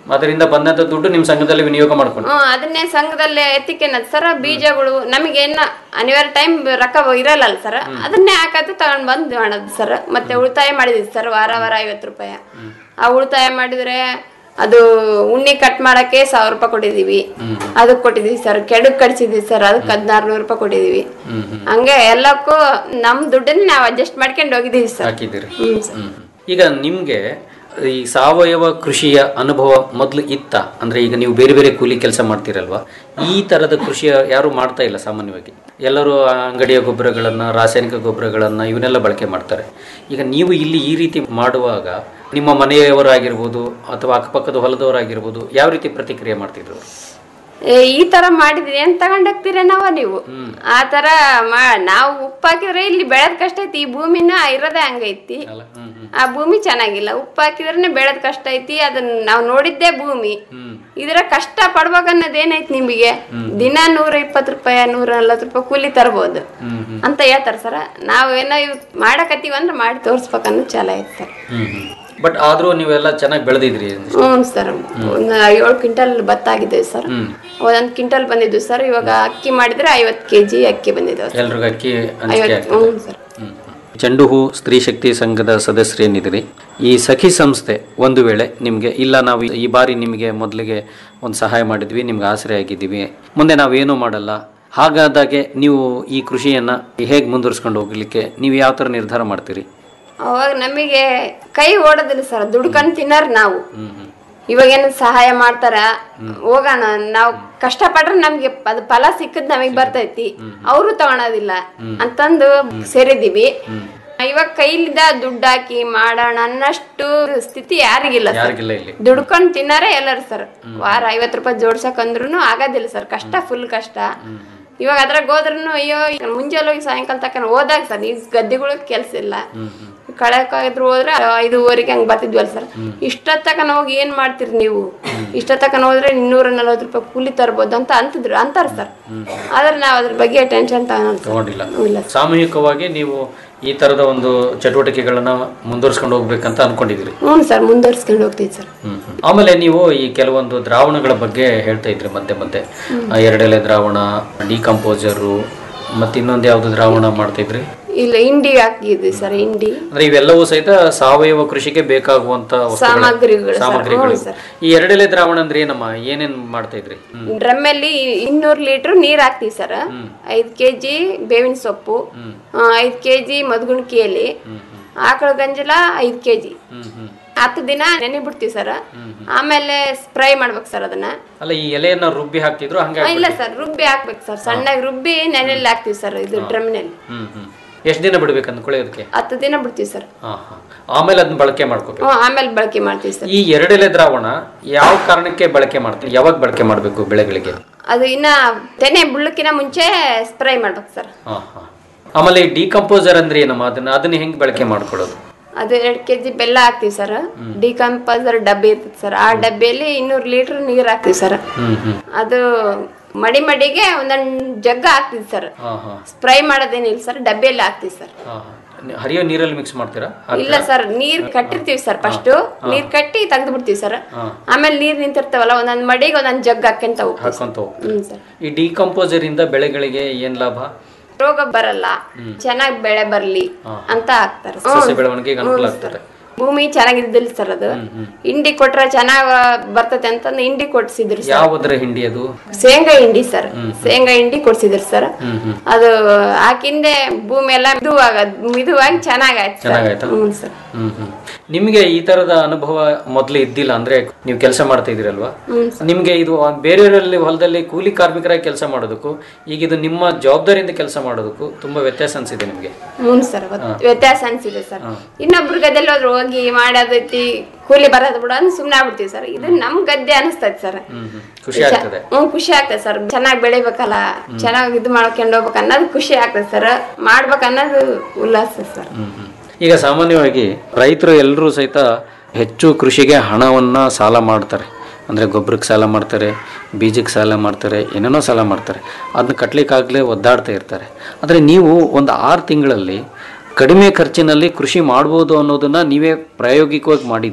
ಅದರಿಂದ ಬಂದಂತ ದುಡ್ಡು ನಿಮ್ಮ ಸಂಘದಲ್ಲಿ ವಿನಿಯೋಗ ಮಾಡ್ಕೊಂಡು ಹ್ಮ್ ಅದನ್ನೇ ಸಂಘದಲ್ಲಿ ಎತ್ತಿಕೆನದ್ ಸರ್ ಬೀಜಗಳು ನಮಗೇನ ಅನಿವಾರ್ಯ ಟೈಮ್ ರೊಕ್ಕ ಇರಲ್ಲ ಸರ್ ಅದನ್ನೇ ಹಾಕೋದು ತಗೊಂಡ್ ಬಂದ್ ಮಾಡೋದು ಸರ್ ಮತ್ತೆ ಉಳಿತಾಯ ಮಾಡಿದ್ವಿ ಸರ್ ವಾರ ವಾರ ಐವತ್ತು ರೂಪಾಯಿ ಆ ಉಳಿತಾಯ ಮಾಡಿದ್ರೆ ಅದು ಉಣ್ಣಿ ಕಟ್ ಮಾಡಕ್ಕೆ ಸಾವಿರ ರೂಪಾಯಿ ಕೊಟ್ಟಿದೀವಿ ಅದಕ್ಕೆ ಕೊಟ್ಟಿದೀವಿ ಸರ್ ಕೆಡಕ್ ಕಡ್ಸಿದ್ವಿ ಸರ್ ಅದಕ್ಕೆ ಹದಿನಾರು ನೂರು ರೂಪಾಯಿ ಕೊಟ್ಟಿದೀವಿ ಹಂಗೆ ಎಲ್ಲಕ್ಕೂ ನಮ್ ದುಡ್ಡನ್ನ ನಾವು ಅಡ್ಜಸ್ಟ್ ಮಾಡ್ಕೊಂಡು ಹೋಗಿದೀವಿ ಸರ್ ಹಾಕಿದ್ದೀರಿ ಹ್ಮ್. ಈಗ ನಿಮ್ಗೆ ಈ ಸಾವಯವ ಕೃಷಿಯ ಅನುಭವ ಮೊದಲು ಇತ್ತ ಅಂದ್ರೆ ಈಗ ನೀವು ಬೇರೆ ಬೇರೆ ಕೂಲಿ ಕೆಲಸ ಮಾಡ್ತೀರಲ್ವಾ ಈ ತರದ ಕೃಷಿಯ ಯಾರು ಮಾಡ್ತಾ ಇಲ್ಲ ಸಾಮಾನ್ಯವಾಗಿ ಎಲ್ಲರೂ ಆ ಅಂಗಡಿಯ ಗೊಬ್ಬರಗಳನ್ನ ರಾಸಾಯನಿಕ ಗೊಬ್ಬರಗಳನ್ನ ಇವನ್ನೆಲ್ಲ ಬಳಕೆ ಮಾಡ್ತಾರೆ ಈಗ ನೀವು ಇಲ್ಲಿ ಈ ರೀತಿ ಮಾಡುವಾಗ ನಿಮ್ಮ ಮನೆಯವರಾಗಿರ್ಬೋದು ಅಥವಾ ಅಕ್ಕಪಕ್ಕದ ಹೊಲದವರಾಗಿರ್ಬೋದು ಯಾವ ರೀತಿ ಪ್ರತಿಕ್ರಿಯೆ ಮಾಡ್ತಿದ್ರು ಏ, ಈ ತರ ಮಾಡಿದ್ರಿ ಏನ್ ತಗೊಂಡ್ ಹೋಗ್ತೀರ ನಾವ ನೀವು ಆ ತರ ಮಾ ನಾವು ಉಪ್ಪು ಹಾಕಿದ್ರೆ ಇಲ್ಲಿ ಬೆಳೆದ್ ಕಷ್ಟ ಐತಿ ಈ ಭೂಮಿನ ಇರೋದೇ ಹಂಗೈತಿ ಆ ಭೂಮಿ ಚೆನ್ನಾಗಿಲ್ಲ ಉಪ್ಪು ಹಾಕಿದ್ರೆ ಬೆಳೆದ್ ಕಷ್ಟ ಐತಿ ಅದನ್ನ ನಾವು ನೋಡಿದ್ದೇ ಭೂಮಿ ಇದ್ರ ಕಷ್ಟ ಪಡ್ಬೇಕನ್ನೋದ್ ಏನೈತಿ ನಿಮಗೆ ದಿನ ನೂರ ಇಪ್ಪತ್ತು ರೂಪಾಯಿ ನೂರ ನಲ್ವತ್ತು ರೂಪಾಯಿ ಕೂಲಿ ತರ್ಬೋದು ಅಂತ ಹೇಳ್ತಾರ ಸರ ನಾವ್ ಏನೋ ಇವ್ ಮಾಡಕತ್ತೀವಿ ಅಂದ್ರೆ ಮಾಡಿ ತೋರ್ಸ್ಬೇಕನ್ನೋ ಛಲ ಐತಿ ಸರ್ ಬಟ್ ಆದ್ರೂ ನೀವೆಲ್ಲ ಚೆನ್ನಾಗಿ ಬೆಳೆದಿದ್ರಿ ಹ್ಞೂ ಸರ್ ಒಂದು ಏಳು ಕ್ವಿಂಟಲ್ ಭತ್ತ ಆಗಿದೆ ಸರ್ ಒಂದೊಂದು ಕ್ವಿಂಟಲ್ ಬಂದಿದ್ದು ಸರ್ ಇವಾಗ ಅಕ್ಕಿ ಮಾಡಿದ್ರೆ ಐವತ್ತು ಕೆ ಜಿ ಅಕ್ಕಿ ಬಂದಿದ್ದಾವೆ ಸರ್. ಎಲ್ರಿಗೂ ಅಕ್ಕಿ ಹಂಚಿಕೆ ಐವತ್ತು ಆಗ್ತದೆ ಹ್ಞೂ ಸರ್ ಚೆಂಡು ಹೂ ಸ್ತ್ರೀ ಶಕ್ತಿ ಸಂಘದ ಸದಸ್ಯರೇನಿದ್ದೀರಿ ಈ ಸಖಿ ಸಂಸ್ಥೆ ಒಂದು ವೇಳೆ ನಿಮಗೆ ಇಲ್ಲ ನಾವು ಈ ಬಾರಿ ನಿಮಗೆ ಮೊದಲಿಗೆ ಒಂದು ಸಹಾಯ ಮಾಡಿದ್ವಿ ನಿಮ್ಗೆ ಆಸರೆ ಆಗಿದ್ದೀವಿ ಮುಂದೆ ನಾವೇನು ಮಾಡಲ್ಲ ಹಾಗಾದಾಗೆ ನೀವು ಈ ಕೃಷಿಯನ್ನು ಹೇಗೆ ಮುಂದುವರಿಸ್ಕೊಂಡು ಹೋಗ್ಲಿಕ್ಕೆ ನೀವು ಯಾವ ಥರ ನಿರ್ಧಾರ ಮಾಡ್ತೀರಿ ಅವಾಗ ನಮಗೆ ಕೈ ಓಡೋದಿಲ್ಲ ಸರ್ ದುಡ್ಕೊಂಡ್ ತಿನ್ನರ್ ನಾವು ಇವಾಗ ಏನು ಸಹಾಯ ಮಾಡ್ತಾರ ಹೋಗೋಣ ನಾವು ಕಷ್ಟಪಟ್ರೆ ನಮ್ಗೆ ಅದು ಫಲ ಸಿಕ್ಕದ್ ನಮಗ್ ಬರ್ತೈತಿ ಅವರು ತಗೊಳೋದಿಲ್ಲ ಅಂತಂದು ಸೇರಿದೀವಿ ಇವಾಗ ಕೈಲಿದ್ದ ದುಡ್ಡು ಹಾಕಿ ಮಾಡೋಣ ಅನ್ನಷ್ಟು ಸ್ಥಿತಿ ಯಾರಿಗಿಲ್ಲ ಸರ್ ಯಾರಿಗಿಲ್ಲ ಇಲ್ಲಿ ದುಡ್ಕೊಂಡ್ ತಿನ್ನಾರೆ ಎಲ್ಲರೂ ಸರ್ ವಾರ ಐವತ್ತು ರೂಪಾಯಿ ಜೋಡ್ಸಕ್ ಅಂದ್ರೂ ಆಗೋದಿಲ್ಲ ಸರ್ ಕಷ್ಟ ಫುಲ್ ಕಷ್ಟ ಇವಾಗ ಅದ್ರಾಗ ಹೋದ್ರೂ ಅಯ್ಯೋ ಈಗ ಮುಂಜಾನೆ ಹೋಗಿ ಸಾಯಂಕಾಲ ತಕ್ಕ ಹೋದಾಗ ಸರ್ ಈ ಗದ್ದೆಗಳಿಗೆ ಕೆಲ್ಸ ಇಲ್ಲ ಕಳೆಕಾದ್ರು ಹೋದ್ರೆ ಐದುವರೆಗೆ ಹಂಗ್ ಬರ್ತಿದ್ವಲ್ಲ ಸರ್ ಇಷ್ಟೊತ್ತಕನ ಹೋಗಿ ಏನ್ ಮಾಡ್ತೀರಿ ನೀವು ಇಷ್ಟೊತ್ತಕನ ಹೋದ್ರೆ ಇನ್ನೂರ ನಲ್ವತ್ತು ರೂಪಾಯಿ ಕೂಲಿ ತರ್ಬೋದು ಅಂತ ಅಂತಿದ್ರು ಅಂತಾರ ಸರ್ ಆದ್ರೆ ನಾವ್ ಅದ್ರ ಬಗ್ಗೆ ಟೆನ್ಷನ್ ತಗೊಳಲ್ಲ ಸರ್. ತಗೊಂಡಿಲ್ಲ ಇಲ್ಲ ಸಾಮೂಹಿಕವಾಗಿ ನೀವು ಈ ಥರದ ಒಂದು ಚಟುವಟಿಕೆಗಳನ್ನ ಮುಂದುವರಿಸ್ಕೊಂಡು ಹೋಗ್ಬೇಕಂತ ಅನ್ಕೊಂಡಿದ್ದೀರಿ ಹ್ಞೂ ಸರ್ ಮುಂದುವರ್ಸ್ಕೊಂಡು ಹೋಗ್ತೀವಿ ಸರ್ ಹ್ಮ್ ಹ್ಮ್. ಆಮೇಲೆ ನೀವು ಈ ಕೆಲವೊಂದು ದ್ರಾವಣಗಳ ಬಗ್ಗೆ ಹೇಳ್ತಾ ಇದ್ರಿ ಮಧ್ಯೆ ಮಧ್ಯೆ ಆ, ಎರಡೆಲೆ ದ್ರಾವಣ ಡಿಕಂಪೋಸರು ಮತ್ತೆ ಇನ್ನೊಂದು ಯಾವ್ದು ದ್ರಾವಣ ಮಾಡ್ತಾ ಇದ್ರಿ ಇಲ್ಲ ಇಂಡಿ ಹಾಕಿದ್ವಿ ಸರ್ ಇಂಡಿ ಅಂದ್ರೆ ಇವೆಲ್ಲವೂ ಸಹಿತ ಸಾವಯವ ಕೃಷಿಗೆ ಬೇಕಾಗುವಂತ ವಸ್ತುಗಳ- ಸಾಮಗ್ರಿಗಳು ಸರ್. ಸಾಮಗ್ರಿಗಳು ಹ್ಞೂ ಸರ್. ಈ ಎರಡೆಲೆ ದ್ರಾವಣ ಅಂದ್ರೆ ಏನಮ್ಮ ಏನೇನ್ ಮಾಡ್ತಾ ಇದ್ರಿ ಹ್ಮ್. ಡ್ರಮ್ಮಲ್ಲಿ ಇನ್ನೂರು ಲೀಟರ್ ನೀರ್ ಹಾಕ್ತಿವಿ ಸರ್ ಐದ್ ಕೆಜಿ ಬೇವಿನ ಸೊಪ್ಪು ಆ, ಐದ್ ಕೆಜಿ ಮದ್ಗುಣ್ಕಿ ಎಲೆ ಆಕಳ ಗಂಜಲ ಐದ್ ಕೆಜಿ ಹತ್ತು ದಿನ ನೆನೆ ಬಿಡ್ತೀವಿ ಸರ್ ಆಮೇಲೆ ಸ್ಪ್ರೈ ಮಾಡ್ಬೇಕು ಸರ್ ಅದನ್ನ ಅಲ್ಲ ಈ ಎಲೆಯನ್ನ ರುಬ್ಬಿ ಹಾಕ್ತಿದ್ರು ಹಂಗೆ ಆ, ಇಲ್ಲ ಸರ್ ರುಬ್ಬಿ ಹಾಕ್ಬೇಕು ಸರ್ ಸಣ್ಣಗೆ ರುಬ್ಬಿ ನೆನೆಯಲ್ಲಿ ಹಾಕ್ತಿವಿ ಸರ್ ಇದು ಡ್ರಮ್ನಲ್ಲಿ ಹ್ಮ್ ಹ್ಮ್ ಎಷ್ಟು ದಿನ ಬಿಡ್ಬೇಕು ಅಂದ್ಕೊಳ್ಳೋದಕ್ಕೆ ಹತ್ತು ದಿನ ಬಿಡ್ತೀವಿ ಸರ್ ಹಾ ಹಾ ಆಮೇಲೆ ಅದನ್ನ ಬಳಕೆ ಮಾಡ್ಕೋಬೇಕು ಹ್ಞೂ ಆಮೇಲೆ ಬಳಕೆ ಮಾಡ್ತೀವಿ ಸರ್ ಈ ಎರಡೆಲೆ ದ್ರಾವಣ ಯಾವ ಕಾರಣಕ್ಕೆ ಬಳಕೆ ಮಾಡ್ತೀವಿ ಯಾವಾಗ ಬಳಕೆ ಮಾಡಬೇಕು ಬೆಳೆಗಳಿಗೆ ಅದು ಇನ್ನ ತೆನೆ ಬುಳ್ಳಕ್ಕಿನ ಮುಂಚೆ ಸ್ಪ್ರೈ ಮಾಡ್ಬೇಕು ಸರ್ ಹಾ ಹಾ ಆಮೇಲೆ ಈ ಡಿಕಂಪೋಸರ್ ಅಂದ್ರೆ ಏನಮ್ಮ ಅದನ್ನ ಅದನ್ನ ಹೆಂಗ್ ಬಳಕೆ ಮಾಡ್ಕೊಳ್ಳೋದು ಅದು ಎರಡು ಕೆಜಿ ಬೆಲ್ಲ ಹಾಕ್ತಿವಿ ಸರ್ ಡಿಕಂಪೋಸರ್ ಡಬ್ಬಿ ಇರ್ತದೆ ಸರ್ ಆ ಡಬ್ಬಿಯಲ್ಲಿ ಇನ್ನೂರು ಲೀಟರ್ ನೀರು ಹಾಕ್ತಿವಿ ಸರ್ ಹ್ಮ್ ಹ್ಮ್ ಅದು ಮಡಿ ಮಡಿಗೆ ಒಂದೊಂದು ಜಗ್ಗ ಹಾಕ್ತಿವಿ ಸರ್ ಹಾ ಹಾ ಸ್ಪ್ರೈ ಮಾಡೋದೇನಿಲ್ಲ ಸರ್ ಡಬ್ಬಿಯಲ್ಲಿ ಹಾಕ್ತಿವಿ ಸರ್ ಹಾ ಹಾ. ಹರಿಯೋ ನೀರಲ್ಲಿ ಮಿಕ್ಸ್ ಮಾಡ್ತೀರಾ ಇಲ್ಲ ಸರ್ ನೀರ್ ಕಟ್ಟಿರ್ತೀವಿ ಸರ್ ಫಸ್ಟ್ ನೀರ್ ಕಟ್ಟಿ ತೆಗ್ದು ಬಿಡ್ತೀವಿ ಸರ್ ಆಮೇಲೆ ನೀರ್ ನಿಂತಿರ್ತಾವಲ್ಲ ಒಂದೊಂದ್ ಮಡಿಗೆ ಒಂದೊಂದ್ ಜಗ್ ಹಾಕ್ಯಂತ ಹೋಗ್ತೀವಿ ಸರ್. ಹಾಕೊಂತ ಹೋಗ್ತೀರಾ ಹ್ಮ್ ಸರ್ ಈ ಡಿಕಂಪೋಸರ್ ಇಂದ ಬೆಳೆಗಳಿಗೆ ಏನ್ ಲಾಭ ರೋಗ ಬರಲ್ಲ ಚೆನ್ನಾಗಿ ಬೆಳೆ ಬರ್ಲಿ ಅಂತ ಹಾಕ್ತಾರೆ ಸಸ್ಯ ಬೆಳವಣಿಗೆಗೆ ಅನುಕೂಲ ಆಗ್ತದೆ ಭೂಮಿ ಚೆನ್ನಾಗಿದ್ದಿಲ್ಲ ಸರ್ ಅದು ಹಿಂಡಿ ಕೊಟ್ರೆ ಚೆನ್ನಾಗ್ ಬರ್ತತೆ ಅಂತಂದು ಹಿಂಡಿ ಕೊಡ್ಸಿದ್ರು ಸರ್ ಯಾವ್ದ್ರ ಹಿಂಡಿ ಅದು ಶೇಂಗಾ ಹಿಂಡಿ ಸರ್ ಶೇಂಗಾ ಹಿಂಡಿ ಕೊಡ್ಸಿದ್ರು ಸರ್ ಅದು ಹಾಕಿಂದೆ ಭೂಮಿ ಎಲ್ಲ ಮಿದುವಾಗ ಮಿದುವಾಗಿ ಚೆನ್ನಾಗಾಯ್ತು ಸರ್ ಚೆನ್ನಾಗಾಯ್ತಾ? ಹ್ಞೂ ಸರ್ ಹ್ಮ್ ಹ್ಮ್ ನಿಮ್ಗೆ ಈ ತರದ ಅನುಭವ ಮೊದ್ಲು ಇದ್ದಿಲ್ಲ ಅಂದ್ರೆ ನೀವು ಕೆಲಸ ಮಾಡ್ತಾ ಇದ್ದೀರಲ್ವಾ ನಿಮ್ಗೆ ಇದು ಬೇರೆಯವರಲ್ಲಿ ಹೊಲದಲ್ಲಿ ಕೂಲಿ ಕಾರ್ಮಿಕರಾಗಿ ಕೆಲಸ ಮಾಡೋದಕ್ಕೂ ಈಗ ಇದು ನಿಮ್ಮ ಜವಾಬ್ದಾರಿಯಿಂದ ಕೆಲಸ ಮಾಡೋದಕ್ಕೂ ತುಂಬಾ ವ್ಯತ್ಯಾಸ ಅನ್ಸಿದೆ ನಿಮ್ಗೆ ಹ್ಞೂ ಸರ್ ವ್ಯತ್ಯಾಸ ಅನ್ಸಿದೆ ಸರ್ ಇನ್ನೊಬ್ರು ಗದ್ದೆಲ್ಲಿ ಹೋದ್ರು ಹೋಗಿ ಮಾಡೋದೈತಿ ಕೂಲಿ ಬರೋದು ಬಿಡು ಅಂತ ಸುಮ್ಮನೆ ಆಗ್ಬಿಡ್ತೀವಿ ಸರ್ ಇದು ನಮ್ ಗದ್ದೆ ಅನಿಸ್ತೈತಿ ಸರ್ ಹ್ಮ್ ಹ್ಮ್ ಖುಷಿ ಆಗ್ತದೆ ಹ್ಞೂ ಖುಷಿ ಆಗ್ತದೆ ಸರ್ ಚೆನ್ನಾಗಿ ಬೆಳಿಬೇಕಲ್ಲ ಚೆನ್ನಾಗಿ ಇದು ಮಾಡ್ಕೊಂಡು ಹೋಗ್ಬೇಕು ಅನ್ನೋದು ಖುಷಿ ಆಗ್ತದೆ ಸರ್ ಮಾಡ್ಬೇಕು ಅನ್ನೋದು ಉಲ್ಲಾಸ ಸರ್ ಹ್ಮ್ ಹ್ಮ್. ಈಗ ಸಾಮಾನ್ಯವಾಗಿ ರೈತರು ಎಲ್ಲರೂ ಸಹಿತ ಹೆಚ್ಚು ಕೃಷಿಗೆ ಹಣವನ್ನ ಸಾಲ ಮಾಡ್ತಾರೆ ಅಂದರೆ ಗೊಬ್ಬರಕ್ಕೆ ಸಾಲ ಮಾಡ್ತಾರೆ ಬೀಜಕ್ಕೆ ಸಾಲ ಮಾಡ್ತಾರೆ ಏನೇನೋ ಸಾಲ ಮಾಡ್ತಾರೆ ಅದನ್ನ ಕಟ್ಲಿಕ್ಕಾಗಲೇ ಒದ್ದಾಡ್ತಾ ಇರ್ತಾರೆ ಆದರೆ ನೀವು ಒಂದು ಆರು ತಿಂಗಳಲ್ಲಿ ಕಡಿಮೆ ಖರ್ಚಿನಲ್ಲಿ ಕೃಷಿ ಮಾಡ್ಬೋದು ಅನ್ನೋದನ್ನ ನೀವೇ ಪ್ರಾಯೋಗಿಕವಾಗಿ ಮಾಡಿದ್ದೀರಿ